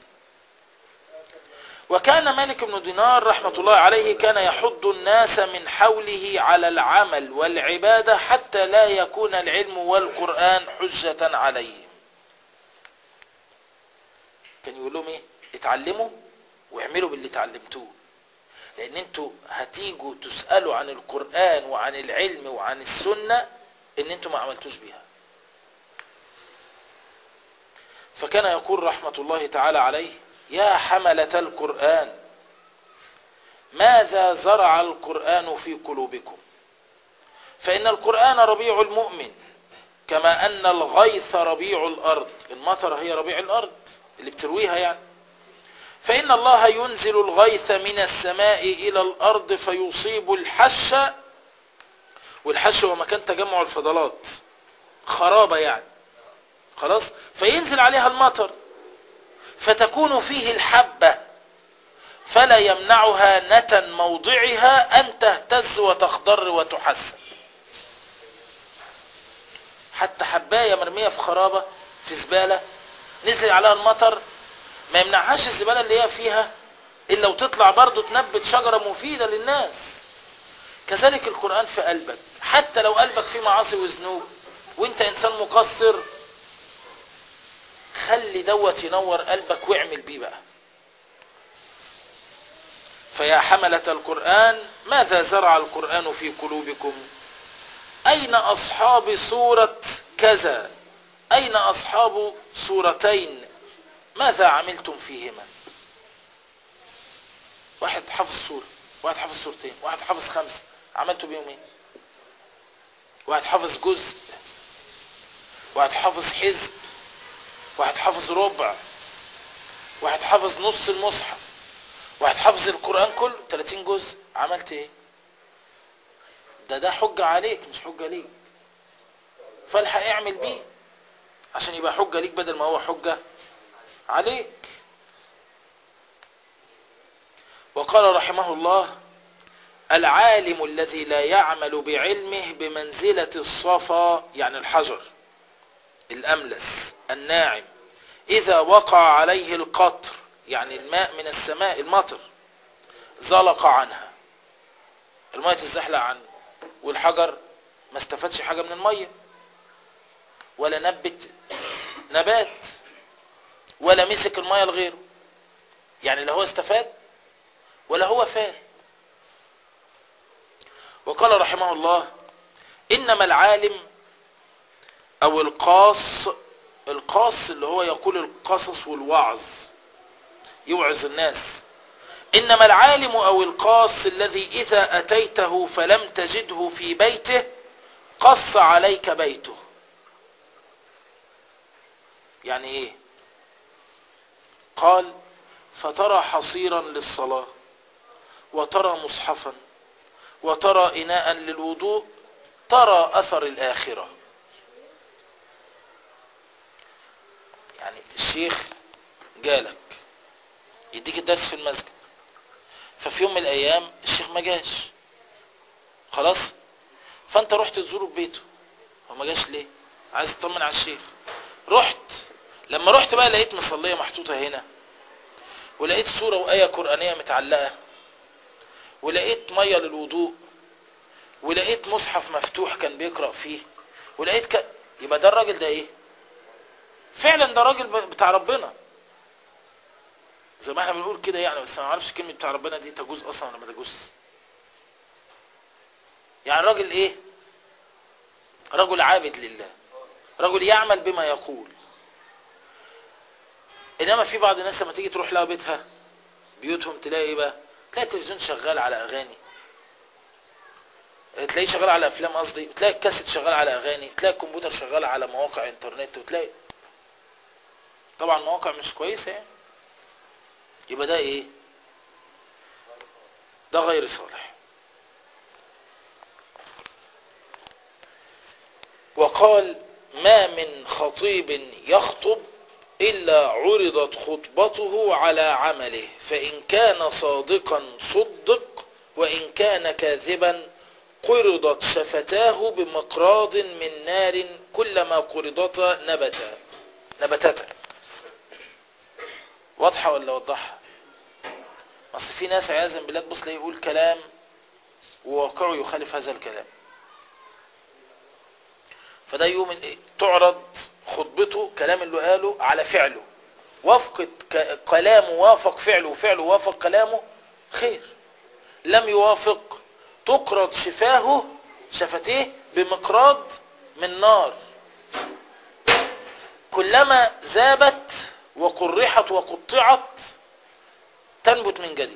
وكان مالك بن دينار رحمة الله عليه كان يحض الناس من حوله على العمل والعبادة حتى لا يكون العلم والقرآن حجة عليهم كان يقول لهم ايه اتعلموا واعملوا باللي اتعلمتوه لان انتوا هتيجوا تسألوا عن القرآن وعن العلم وعن السنة ان انتوا ما عملتوش بيها فكان يقول رحمة الله تعالى عليه يا حملة القرآن ماذا زرع القرآن في قلوبكم فإن القرآن ربيع المؤمن كما أن الغيث ربيع الأرض المطر هي ربيع الأرض اللي بترويها يعني فإن الله ينزل الغيث من السماء إلى الأرض فيصيب الحش والحش هو مكان تجمع الفضلات خرابة يعني خلاص فينزل عليها المطر فتكون فيه الحبة فلا يمنعها نتن موضعها أن تهتز وتخضر وتحسن حتى حباية مرمية في خرابة في زبالة نزل عليها المطر ما يمنعهاش الزبالة اللي هي فيها إلا وتطلع برضو تنبت شجرة مفيدة للناس كذلك القرآن في قلبك حتى لو قلبك فيه معاصي وذنوب وانت انسان مقصر خلي دوت ينور قلبك واعمل بيه بقى فيا حملة القرآن ماذا زرع القرآن في قلوبكم أين أصحاب سورة كذا أين أصحاب سورتين ماذا عملتم فيهما واحد حافظ سورة واحد حافظ سورتين واحد حافظ خمسة عملتوا بيهم ايه واحد حافظ جزء واحد حافظ حزب واحد حافظ ربع واحد حافظ نص المصحف واحد حافظ القرآن كله 30 جزء عملت ايه ده ده حجة عليك مش حجة ليك فالحق اعمل بيه عشان يبقى حجة ليك بدل ما هو حجة عليك وقال رحمه الله العالم الذي لا يعمل بعلمه بمنزلة الصفا يعني الحجر الأملس الناعم إذا وقع عليه القطر يعني الماء من السماء المطر زلق عنها المية تزحلق عنه والحجر ما استفادش حاجة من المية ولا نبت نبات ولا مسك المية لغيره يعني لا هو استفاد ولا هو فاد وقال رحمه الله إنما العالم أو القاص القاص اللي هو يقول القصص والوعظ يوعظ الناس إنما العالم أو القاص الذي إذا أتيته فلم تجده في بيته قص عليك بيته يعني إيه قال فترى حصيرا للصلاة وترى مصحفا وترى إناء للوضوء ترى أثر الآخرة يعني الشيخ جالك يديك الدرس في المسجد ففي يوم من الأيام الشيخ ما جاش خلاص فأنت رحت تزوره في بيته هو ما جاش ليه عايز تطمن على الشيخ رحت لما رحت بقى لقيت مصلية محطوطة هنا ولقيت سورة وآية قرآنية متعلقة ولقيت مية للوضوء ولقيت مصحف مفتوح كان بيقرأ فيه ولقيت ك... يبقى ده الراجل ده ايه فعلا ده راجل ب- بتاع ربنا زي ما احنا بنقول كده يعني بس ما اعرفش كلمة بتاع ربنا دي تجوز اصلا ولا ما تجوز يعني راجل ايه رجل عابد لله رجل يعمل بما يقول انما في بعض الناس لما تيجي تروح لها بيتها بيوتهم تلاقي ايه بقى تلاقي التلفزيون شغال على اغاني تلاقيه شغال على افلام قصدي تلاقي الكاسيت شغال على اغاني تلاقي الكمبيوتر شغال على مواقع انترنت وتلاقي طبعا مواقع مش كويسه يعني يبقى ده ايه ده غير صالح وقال ما من خطيب يخطب إلا عرضت خطبته على عمله فإن كان صادقا صدق وإن كان كاذبا قرضت شفتاه بمقراض من نار كلما قرضتا نبتا نبتتا واضحة ولا وضحها اصل في ناس عياذا بالله تبص ليه يقول كلام وواقعه يخالف هذا الكلام فده يوم إيه؟ تعرض خطبته كلام اللي قاله على فعله وافق ك- كلامه وافق فعله وفعله وافق كلامه خير لم يوافق تقرض شفاه شفتيه بمقراض من نار كلما ذابت وقرحت وقطعت تنبت من جديد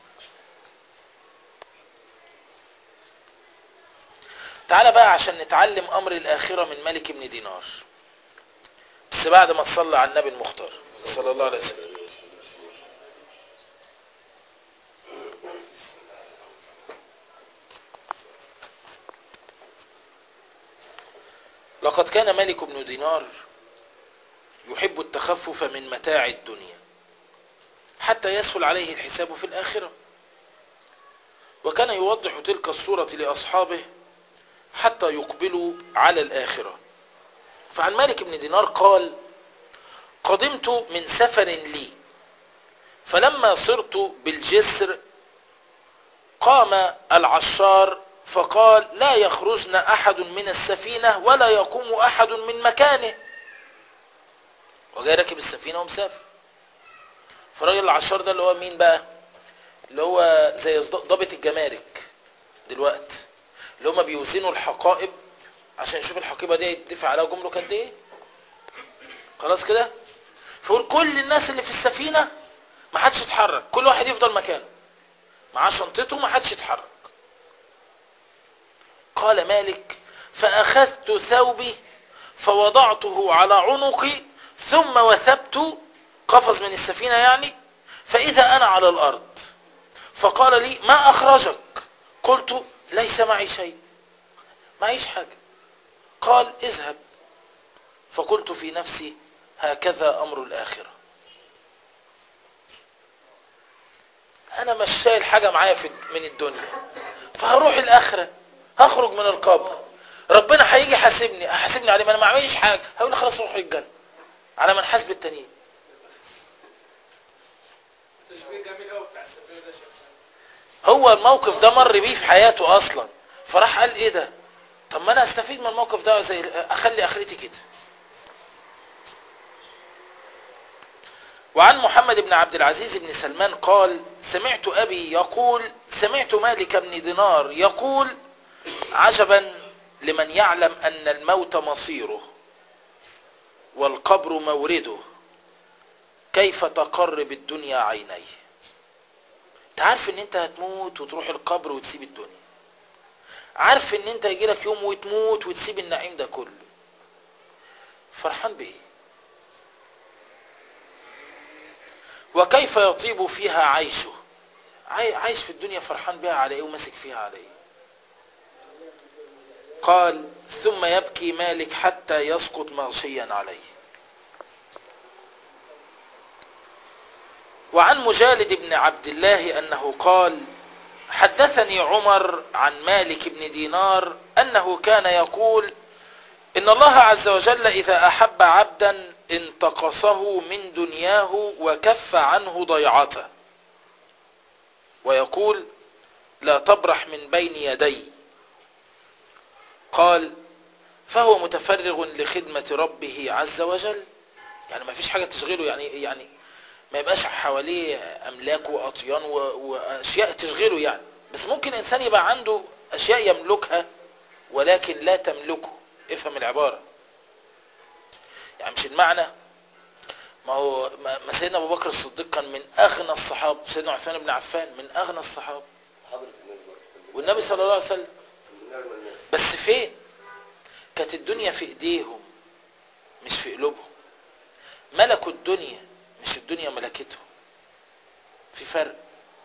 تعال بقى عشان نتعلم امر الاخرة من ملك بن دينار بس بعد ما تصلى على النبي المختار صلى الله عليه وسلم لقد كان مالك بن دينار يحب التخفف من متاع الدنيا حتى يسهل عليه الحساب في الآخرة وكان يوضح تلك الصورة لأصحابه حتى يقبلوا على الآخرة فعن مالك بن دينار قال قدمت من سفر لي فلما صرت بالجسر قام العشار فقال لا يخرجن أحد من السفينة ولا يقوم أحد من مكانه وجاي راكب السفينة ومسافر فالراجل العشار ده اللي هو مين بقى اللي هو زي ضابط الجمارك دلوقتي اللي هما بيوزنوا الحقائب عشان يشوف الحقيبة دي يدفع عليها جمرك قد ايه خلاص كده فيقول كل الناس اللي في السفينة ما حدش يتحرك كل واحد يفضل مكانه معاه شنطته ما حدش يتحرك قال مالك فأخذت ثوبي فوضعته على عنقي ثم وثبت قفز من السفينة يعني فإذا أنا على الأرض فقال لي ما أخرجك قلت ليس معي شيء معيش حاجة قال اذهب فقلت في نفسي هكذا أمر الآخرة أنا مش شايل حاجة معايا في من الدنيا فهروح الآخرة هخرج من القبر ربنا هيجي يحاسبني هحاسبني عليه ما انا ما عمليش حاجه هقول لي خلاص روح الجنه على ما نحاسب التانيين تشبيه جميل قوي بتاع السفينه ده شيخ هو الموقف ده مر بيه في حياته اصلا فراح قال ايه ده طب ما انا استفيد من الموقف ده زي اخلي اخرتي كده وعن محمد بن عبد العزيز بن سلمان قال سمعت ابي يقول سمعت مالك بن دينار يقول عجبا لمن يعلم أن الموت مصيره والقبر مورده كيف تقر بالدنيا عينيه انت عارف ان انت هتموت وتروح القبر وتسيب الدنيا عارف ان انت هيجيلك يوم وتموت وتسيب النعيم ده كله فرحان بايه وكيف يطيب فيها عيشه عاي- عايش في الدنيا فرحان بها على ايه وماسك فيها على ايه قال ثم يبكي مالك حتى يسقط مغشيا عليه وعن مجالد بن عبد الله أنه قال حدثني عمر عن مالك بن دينار أنه كان يقول إن الله عز وجل إذا أحب عبدا انتقصه من دنياه وكف عنه ضيعته ويقول لا تبرح من بين يدي قال فهو متفرغ لخدمة ربه عز وجل يعني ما فيش حاجة تشغله يعني يعني ما يبقاش حواليه أملاك وأطيان و- وأشياء تشغله يعني بس ممكن إنسان يبقى عنده أشياء يملكها ولكن لا تملكه افهم العبارة يعني مش المعنى ما هو ما ما سيدنا أبو بكر الصديق كان من أغنى الصحابة سيدنا عثمان بن عفان من أغنى الصحابة حضرة النبي برضه. والنبي صلى الله عليه وسلم من أغنى الناس. بس فين كانت الدنيا في ايديهم مش في قلوبهم ملكوا الدنيا مش الدنيا ملكتهم في فرق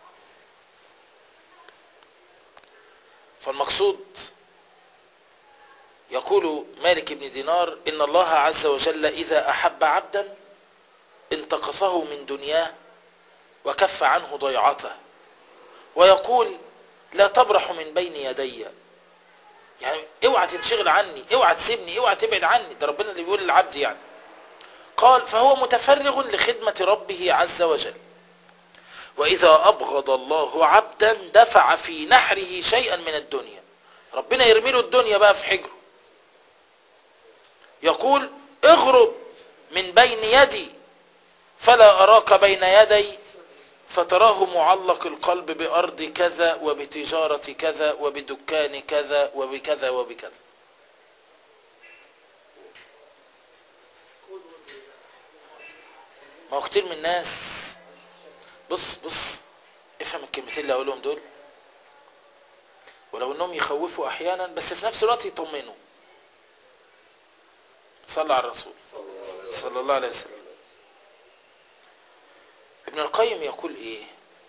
فالمقصود يقول مالك بن دينار إن الله عز وجل إذا أحب عبدا انتقصه من دنياه وكف عنه ضيعته ويقول لا تبرح من بين يدي يعني اوعى تنشغل عني اوعى تسيبني اوعى تبعد عني ده ربنا اللي بيقول للعبد يعني قال فهو متفرغ لخدمة ربه عز وجل وإذا أبغض الله عبدا دفع في نحره شيئا من الدنيا ربنا يرمي له الدنيا بقى في حجره يقول اغرب من بين يدي فلا أراك بين يدي فتراه معلق القلب بأرض كذا وبتجارة كذا وبدكان كذا وبكذا وبكذا ما هو كتير من الناس بص بص افهم الكلمتين اللي هقولهم دول ولو انهم يخوفوا احيانا بس في نفس الوقت يطمنوا صلى على الرسول صلى الله عليه وسلم ابن القيم يقول ايه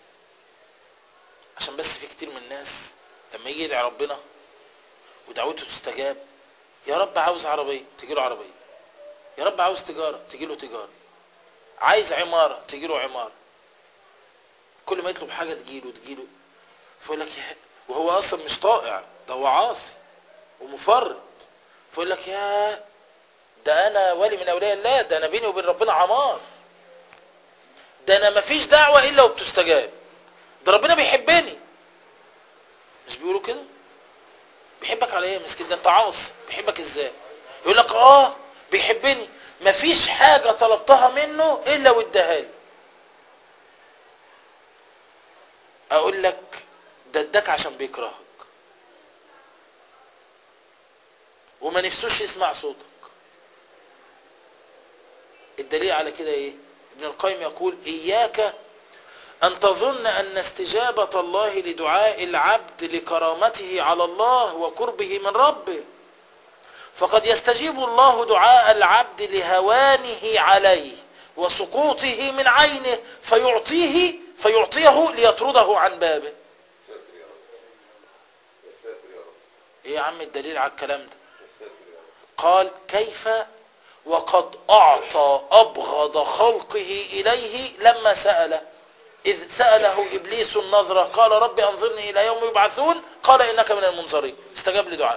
عشان بس في كتير من الناس لما يجي يدعي ربنا ودعوته تستجاب يا رب عاوز عربية تجي له عربية يا رب عاوز تجارة تجي له تجارة عايز عمارة تجي له عمارة كل ما يطلب حاجة تجي له تجي له فيقول لك يا وهو اصلا مش طائع ده هو عاصي ومفرط فيقول لك يا ده انا ولي من اولياء الله ده انا بيني وبين ربنا عمار ده انا مفيش دعوة الا وبتستجاب ده ربنا بيحبني مش بيقولوا كده بيحبك على ايه يا مسكين ده انت عاصي بيحبك ازاي يقول لك اه بيحبني مفيش حاجة طلبتها منه الا واداها لي اقول لك ده اداك عشان بيكرهك وما نفسوش يسمع صوتك الدليل على كده ايه ابن القيم يقول اياك ان تظن ان استجابة الله لدعاء العبد لكرامته على الله وقربه من ربه فقد يستجيب الله دعاء العبد لهوانه عليه وسقوطه من عينه فيعطيه فيعطيه ليطرده عن بابه ساتر يا رب يا ساتر يا رب ايه يا عم الدليل على الكلام ده يا ساتر يا رب قال كيف وقد أعطى أبغض خلقه إليه لما سأله إذ سأله إبليس النظرة قال رب أنظرني إلى يوم يبعثون قال إنك من المنظرين استجاب لدعاء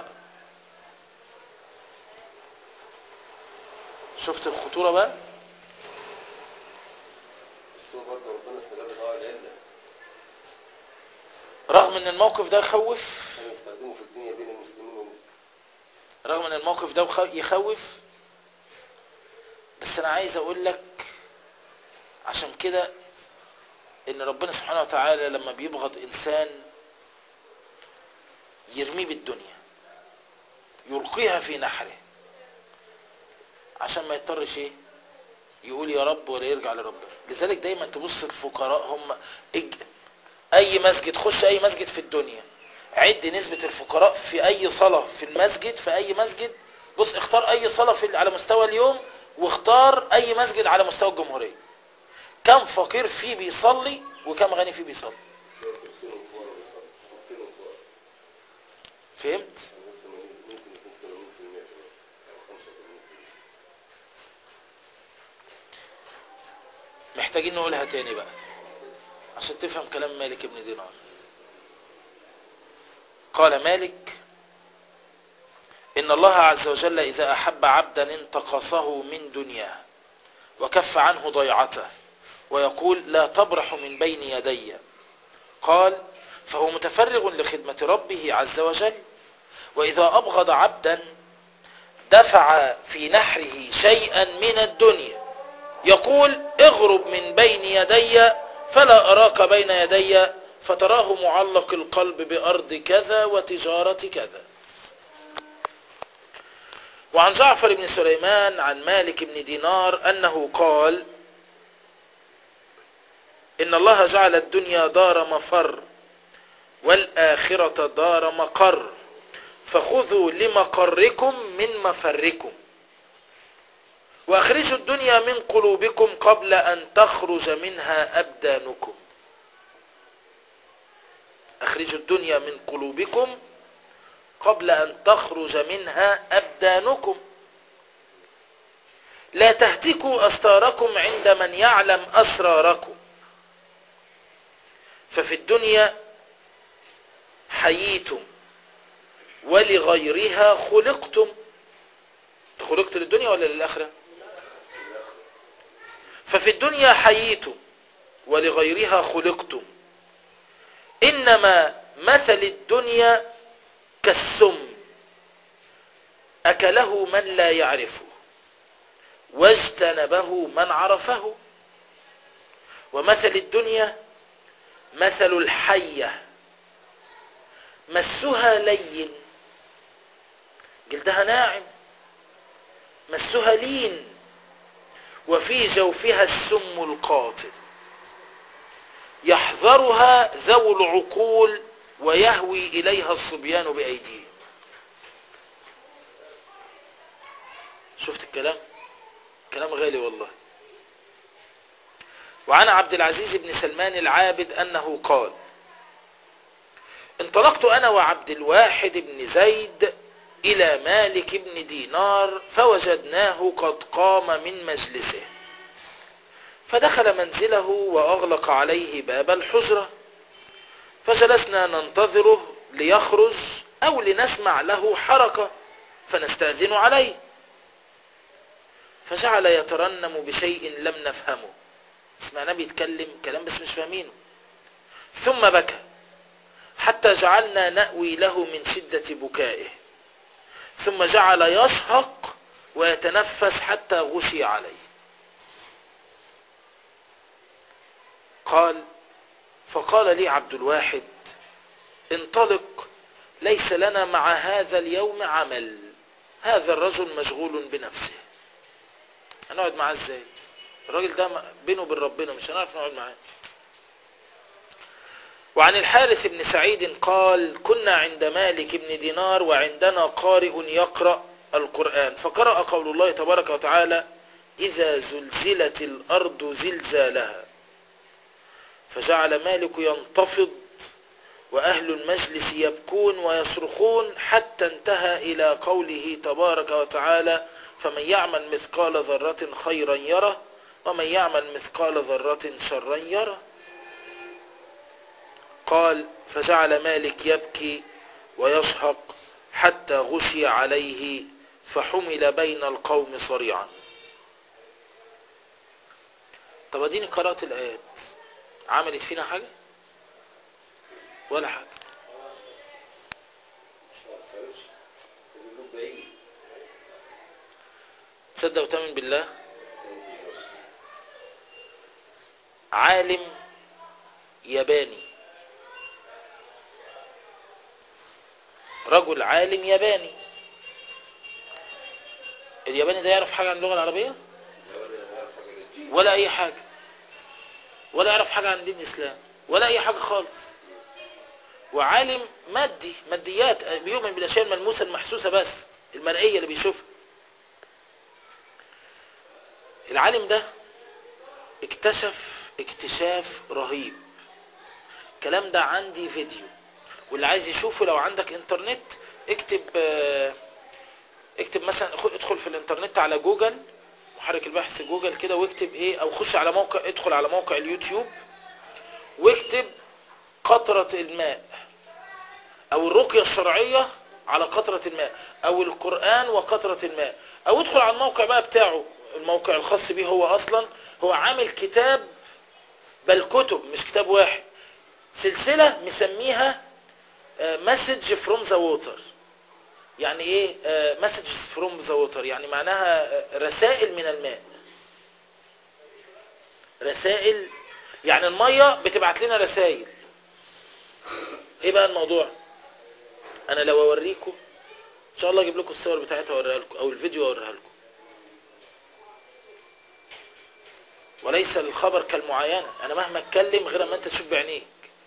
شفت الخطورة بقى بس هو برضه ربنا استجاب لدعاء العلة رغم ان الموقف ده يخوف كان يستخدمه في الدنيا بين المسلمين والمسلمين رغم ان الموقف ده وخ- يخوف بس انا عايز اقول لك عشان كده ان ربنا سبحانه وتعالى لما بيبغض انسان يرميه بالدنيا يلقيها في نحره عشان ما يضطرش ايه يقول يا رب ولا يرجع لربنا لذلك دايما تبص الفقراء هم اج... اي مسجد خش اي مسجد في الدنيا عد نسبة الفقراء في اي صلاة في المسجد في اي مسجد بص اختار اي صلاة في على مستوى اليوم واختار اي مسجد على مستوى الجمهورية كم فقير فيه بيصلي وكم غني فيه بيصلي فهمت محتاجين نقولها تاني بقى عشان تفهم كلام مالك بن دينار قال مالك إن الله عز وجل إذا أحب عبدا انتقصه من دنياه وكف عنه ضيعته ويقول لا تبرح من بين يدي قال فهو متفرغ لخدمة ربه عز وجل وإذا أبغض عبدا دفع في نحره شيئا من الدنيا يقول اغرب من بين يدي فلا أراك بين يدي فتراه معلق القلب بأرض كذا وتجارة كذا وعن جعفر بن سليمان عن مالك بن دينار أنه قال إن الله جعل الدنيا دار مفر والآخرة دار مقر فخذوا لمقركم من مفركم وأخرجوا الدنيا من قلوبكم قبل أن تخرج منها أبدانكم أخرجوا الدنيا من قلوبكم قبل أن تخرج منها أبدانكم لا تهتكوا أستاركم عند من يعلم أسراركم ففي الدنيا حييتم ولغيرها خلقتم خلقت للدنيا ولا للآخرة ففي الدنيا حييتم ولغيرها خلقتم إنما مثل الدنيا كالسم أكله من لا يعرفه واجتنبه من عرفه ومثل الدنيا مثل الحية مسها لين جلدها ناعم مسها لين وفي جوفها السم القاتل يحذرها ذو العقول ويهوي إليها الصبيان بأيديهم شفت الكلام كلام غالي والله وعن عبد العزيز بن سلمان العابد أنه قال انطلقت أنا وعبد الواحد بن زيد إلى مالك بن دينار فوجدناه قد قام من مجلسه فدخل منزله وأغلق عليه باب الحجرة فجلسنا ننتظره ليخرج أو لنسمع له حركة فنستأذن عليه فجعل يترنم بشيء لم نفهمه سمعنا بيتكلم كلام بس مش فاهمينه ثم بكى حتى جعلنا نأوي له من شدة بكائه ثم جعل يشهق ويتنفس حتى غشي عليه قال فقال لي عبد الواحد انطلق ليس لنا مع هذا اليوم عمل هذا الرجل مشغول بنفسه هنقعد معاه ازاي الراجل ده بينه وبين ربنا مش هنعرف نقعد معاه وعن الحارث بن سعيد قال كنا عند مالك بن دينار وعندنا قارئ يقرأ القرآن فقرأ قول الله تبارك وتعالى إذا زلزلت الأرض زلزالها فجعل مالك ينتفض وأهل المجلس يبكون ويصرخون حتى انتهى إلى قوله تبارك وتعالى فمن يعمل مثقال ذرة خيرا يره ومن يعمل مثقال ذرة شرا يره قال فجعل مالك يبكي ويشهق حتى غشي عليه فحمل بين القوم صريعا طب اديني قرأت الآيات عملت فينا حاجة ولا حاجة تصدق وتؤمن بالله عالم ياباني رجل عالم ياباني الياباني ده يعرف حاجة عن اللغة العربية ولا اي حاجة ولا يعرف حاجة عن دين الاسلام ولا اي حاجة خالص وعالم مادي ماديات بيؤمن بالاشياء الملموسة المحسوسة بس المرئية اللي بيشوفها العالم ده اكتشف اكتشاف رهيب الكلام ده عندي فيديو واللي عايز يشوفه لو عندك انترنت اكتب آه، اكتب مثلا خ- ادخل في الانترنت على جوجل محرك البحث جوجل كده واكتب ايه او خش على موقع ادخل على موقع اليوتيوب واكتب قطرة الماء او الرقية الشرعية على قطرة الماء او القرآن وقطرة الماء او ادخل على الموقع بقى بتاعه الموقع الخاص بيه هو اصلا هو عامل كتاب بل كتب مش كتاب واحد سلسلة مسميها مسج فروم ذا ووتر يعني ايه مسج فروم ذا ووتر يعني معناها آه، رسائل من الماء رسائل يعني المية بتبعت لنا رسائل ايه بقى الموضوع انا لو اوريكم ان شاء الله اجيب لكم الصور بتاعتها اوريها لكم او الفيديو اوريها لكم وليس الخبر كالمعاينة انا مهما اتكلم غير ما انت تشوف بعينيك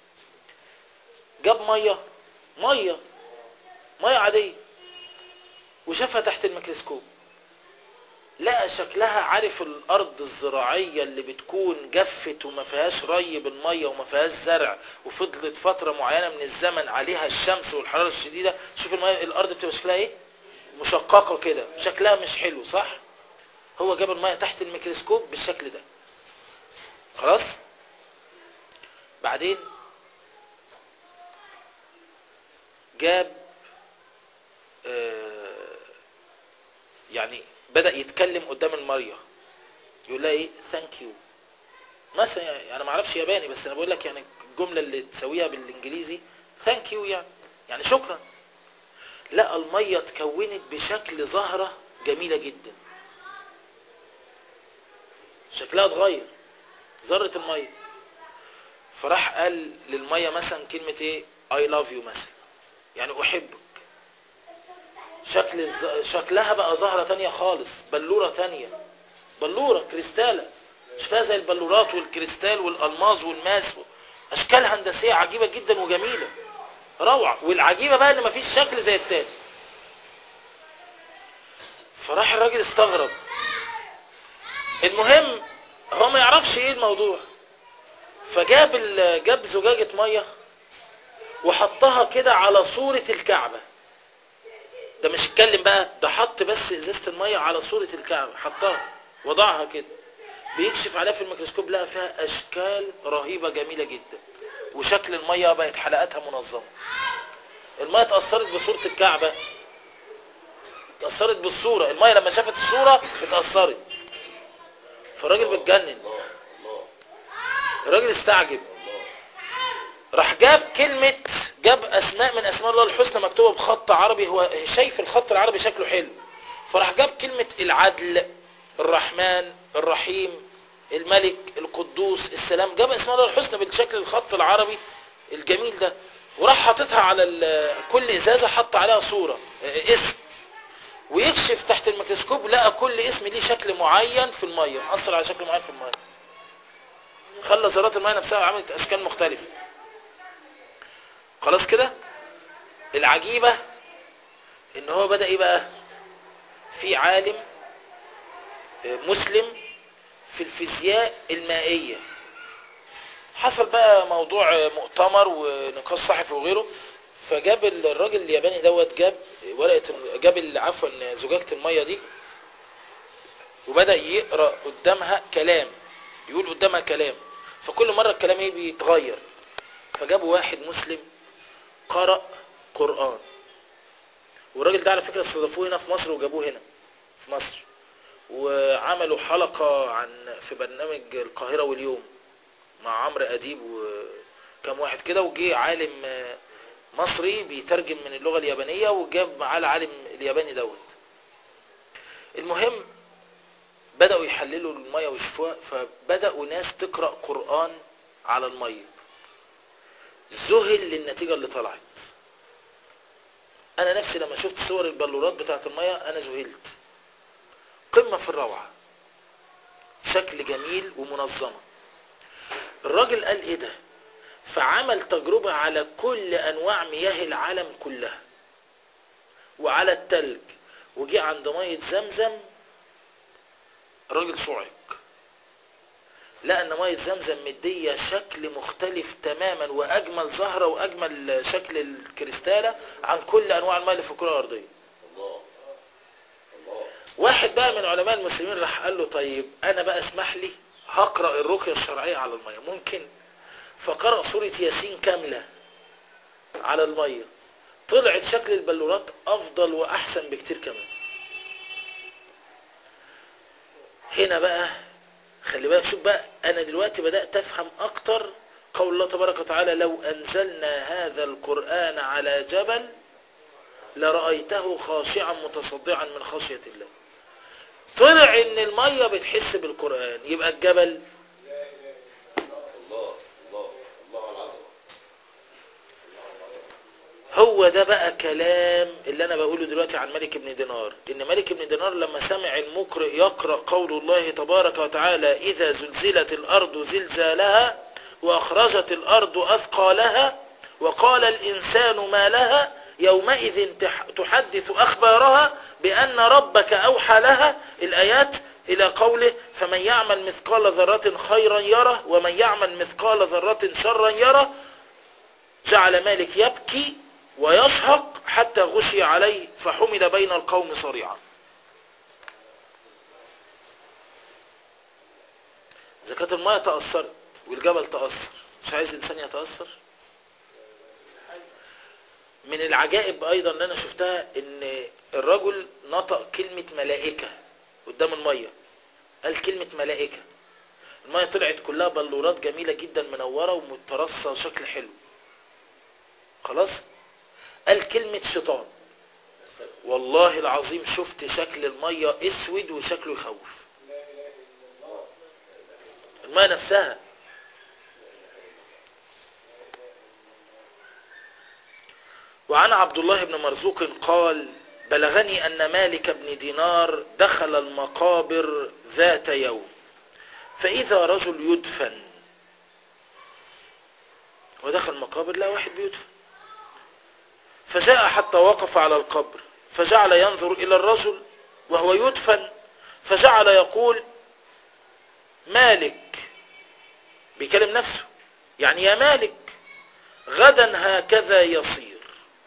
جاب مية مية مية عادية وشافها تحت الميكروسكوب لقى شكلها عارف الارض الزراعية اللي بتكون جفت وما فيهاش ري بالمية وما فيهاش زرع وفضلت فترة معينة من الزمن عليها الشمس والحرارة الشديدة شوف المية الارض بتبقى شكلها ايه مشققة كده شكلها مش حلو صح هو جاب المية تحت الميكروسكوب بالشكل ده خلاص بعدين جاب آه، يعني بدأ يتكلم قدام المية يقول لها ايه ثانك يو مثلا يعني انا ما اعرفش ياباني بس انا بقول لك يعني الجمله اللي تسويها بالانجليزي ثانك يو يعني يعني شكرا لقى الميه اتكونت بشكل زهره جميله جدا شكلها اتغير ذره الميه فراح قال للميه مثلا كلمه ايه اي لاف يو مثلا يعني احبك شكل الز... شكلها بقى زهره تانية خالص بلوره تانية بلوره كريستاله شكلها زي البلورات والكريستال والالماظ والماس اشكال هندسيه عجيبه جدا وجميله روعه والعجيبه بقى ان مفيش شكل زي التاني فراح الراجل استغرب المهم هو ما يعرفش ايه الموضوع فجاب ال- جاب زجاجه ميه وحطها كده على صوره الكعبه ده مش اتكلم بقى ده حط بس ازازه الميه على صوره الكعبه حطها وضعها كده بيكشف عليها في الميكروسكوب لقى فيها اشكال رهيبه جميله جدا وشكل الميه بقت حلقاتها منظمه الميه اتاثرت بصوره الكعبه اتاثرت بالصوره الميه لما شافت الصوره اتاثرت فالراجل بيتجنن الله الله الراجل استعجب راح جاب كلمة جاب أسماء من أسماء الله الحسنى مكتوبة بخط عربي هو شايف الخط العربي شكله حلو فراح جاب كلمة العدل الرحمن الرحيم الملك القدوس السلام جاب أسماء الله الحسنى بالشكل الخط العربي الجميل ده وراح حاططها على ال- كل إزازة حط عليها صورة اه، اسم ويكشف تحت الميكروسكوب لقى كل اسم ليه شكل معين في المية مأثر على شكل معين في المية خلى ذرات المية نفسها عملت أشكال مختلفة خلاص كده العجيبة ان هو بدأ ايه بقى في عالم آه، مسلم في الفيزياء المائية حصل بقى موضوع آه، مؤتمر ونقاش صحفي وغيره فجاب الراجل الياباني دوت جاب ورقة جاب ال- عفوا زجاجة المية دي وبدأ يقرأ قدامها كلام يقول قدامها كلام فكل مرة الكلام ايه بيتغير فجابوا واحد مسلم قرأ قرآن والراجل ده على فكرة استضافوه هنا في مصر وجابوه هنا في مصر وعملوا حلقة عن في برنامج القاهرة واليوم مع عمرو أديب وكم واحد كده وجي عالم آه، مصري بيترجم من اللغة اليابانية وجاب معاه العالم الياباني دوت المهم بدأوا يحللوا المية ويشوفوها فبدأوا ناس تقرأ قرآن على المية ذهل للنتيجة اللي طلعت انا نفسي لما شفت صور البلورات بتاعت المية انا ذهلت قمة في الروعة شكل جميل ومنظمة الراجل قال ايه ده فعمل تجربة على كل انواع مياه العالم كلها وعلى التلج وجي عند مية زمزم الراجل صعق لقى ان مية زمزم مدية شكل مختلف تماما واجمل زهرة واجمل شكل الكريستالة عن كل انواع الماء اللي في الكرة الارضية الله الله واحد بقى من علماء المسلمين راح قال له طيب انا بقى اسمح لي هقرأ الرقية الشرعية على المية ممكن فقرأ سورة ياسين كاملة على المية طلعت شكل البلورات افضل واحسن بكتير كمان هنا بقى خلي بالك شوف بقى انا دلوقتي بدأت افهم اكتر قول الله تبارك وتعالى لو انزلنا هذا القرآن على جبل لرأيته خاشعا متصدعا من خشية الله طلع ان المية بتحس بالقرآن يبقى الجبل الله الله الله العظيم هو ده بقى كلام اللي انا بقوله دلوقتي عن ملك بن دينار ان ملك بن دينار لما سمع المقرئ يقرأ قول الله تبارك وتعالى اذا زلزلت الارض زلزالها واخرجت الارض اثقالها وقال الانسان ما لها يومئذ تح- تحدث اخبارها بان ربك اوحى لها الايات الى قوله فمن يعمل مثقال ذرة خيرا يره ومن يعمل مثقال ذرة شرا يره جعل مالك يبكي ويشهق حتى غشي عليه فحمل بين القوم صريعا إذا كانت المية تأثرت والجبل تأثر مش عايز الإنسان يتأثر من العجائب أيضا اللي أنا شفتها إن الرجل نطق كلمة ملائكة قدام المية قال كلمة ملائكة المية طلعت كلها بلورات جميلة جدا منورة ومترصة شكل حلو خلاص قال كلمة شيطان والله العظيم شفت شكل المية اسود وشكله يخوف المية نفسها وعن عبد الله بن مرزوق قال بلغني أن مالك بن دينار دخل المقابر ذات يوم فإذا رجل يدفن ودخل المقابر لا واحد بيدفن فجاء حتى وقف على القبر فجعل ينظر إلى الرجل وهو يدفن فجعل يقول مالك بيكلم نفسه يعني يا مالك غدا هكذا يصير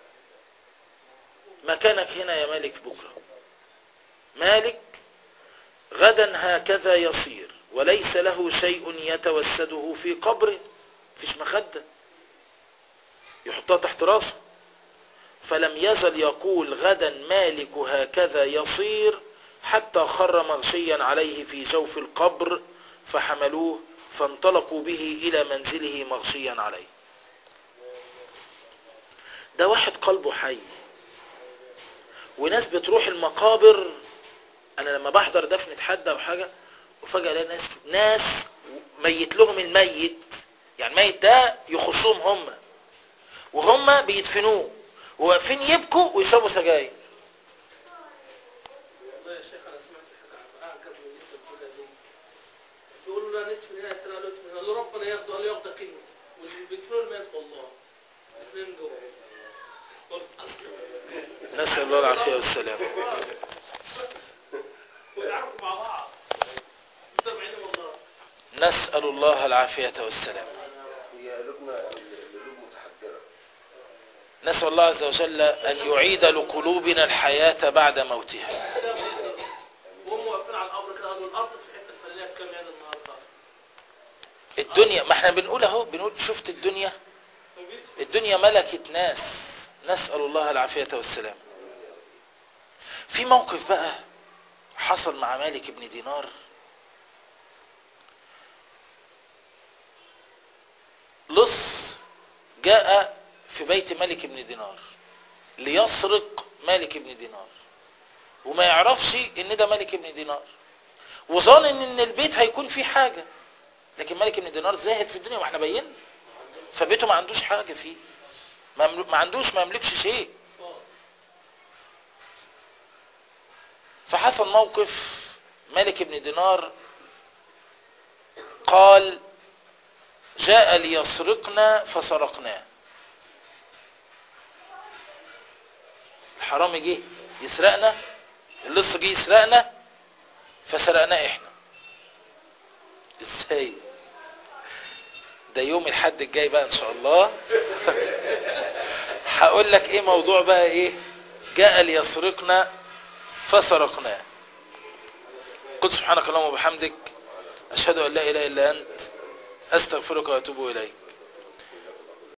مكانك هنا يا مالك بكرة مالك غدا هكذا يصير وليس له شيء يتوسده في قبره فيش مخدة يحطها تحت راسه فلم يزل يقول غدا مالك هكذا يصير حتى خر مغشيا عليه في جوف القبر فحملوه فانطلقوا به إلى منزله مغشيا عليه ده واحد قلبه حي وناس بتروح المقابر انا لما بحضر دفنة حد او حاجة وفجأة الاقي ناس ناس ميت لهم الميت يعني الميت ده يخصهم هم وهم بيدفنوه وواقفين يبكوا ويشربوا سجاير والله يا شيخ انا سمعت حاجه عن قاعد قبل لسه بتقولها دي بيقولوا لا ندفن هنا ترى لا ندفن هنا قال له ربنا ياخده قال له ياخده كلمه واللي بيدفنوا الميت والله الاثنين دول قلت اصلا نسأل الله العافية والسلام ويعرفوا مع بعض متابعين والله نسأل الله العافية والسلام هي قلوبنا القلوب متحجرة نسأل الله عز وجل أن يعيد لقلوبنا الحياة بعد موتها وهم واقفين على القبر كده قالوا الارض في حته فلانيه بكام يد النهارده الدنيا ما احنا بنقول اهو بنقول شفت الدنيا وبيدفن الدنيا ملكت ناس نسأل الله العافية والسلام في موقف بقى حصل مع مالك بن دينار لص جاء في بيت ملك بن دينار ليسرق مالك بن دينار وما يعرفش ان ده ملك بن دينار وظن ان البيت هيكون فيه حاجة لكن ملك بن دينار زاهد في الدنيا واحنا بينا فبيته ما عندوش حاجة فيه ما مملو- ما عندوش ما يملكش شيء فحصل موقف مالك بن دينار قال جاء ليسرقنا فسرقناه الحرامي جه يسرقنا اللص جه يسرقنا فسرقناه احنا ازاي ده يوم الحد الجاي بقى ان شاء الله هقول لك ايه موضوع بقى ايه جاء ليسرقنا فسرقناه قل سبحانك اللهم وبحمدك اشهد ان لا اله الا انت استغفرك واتوب اليك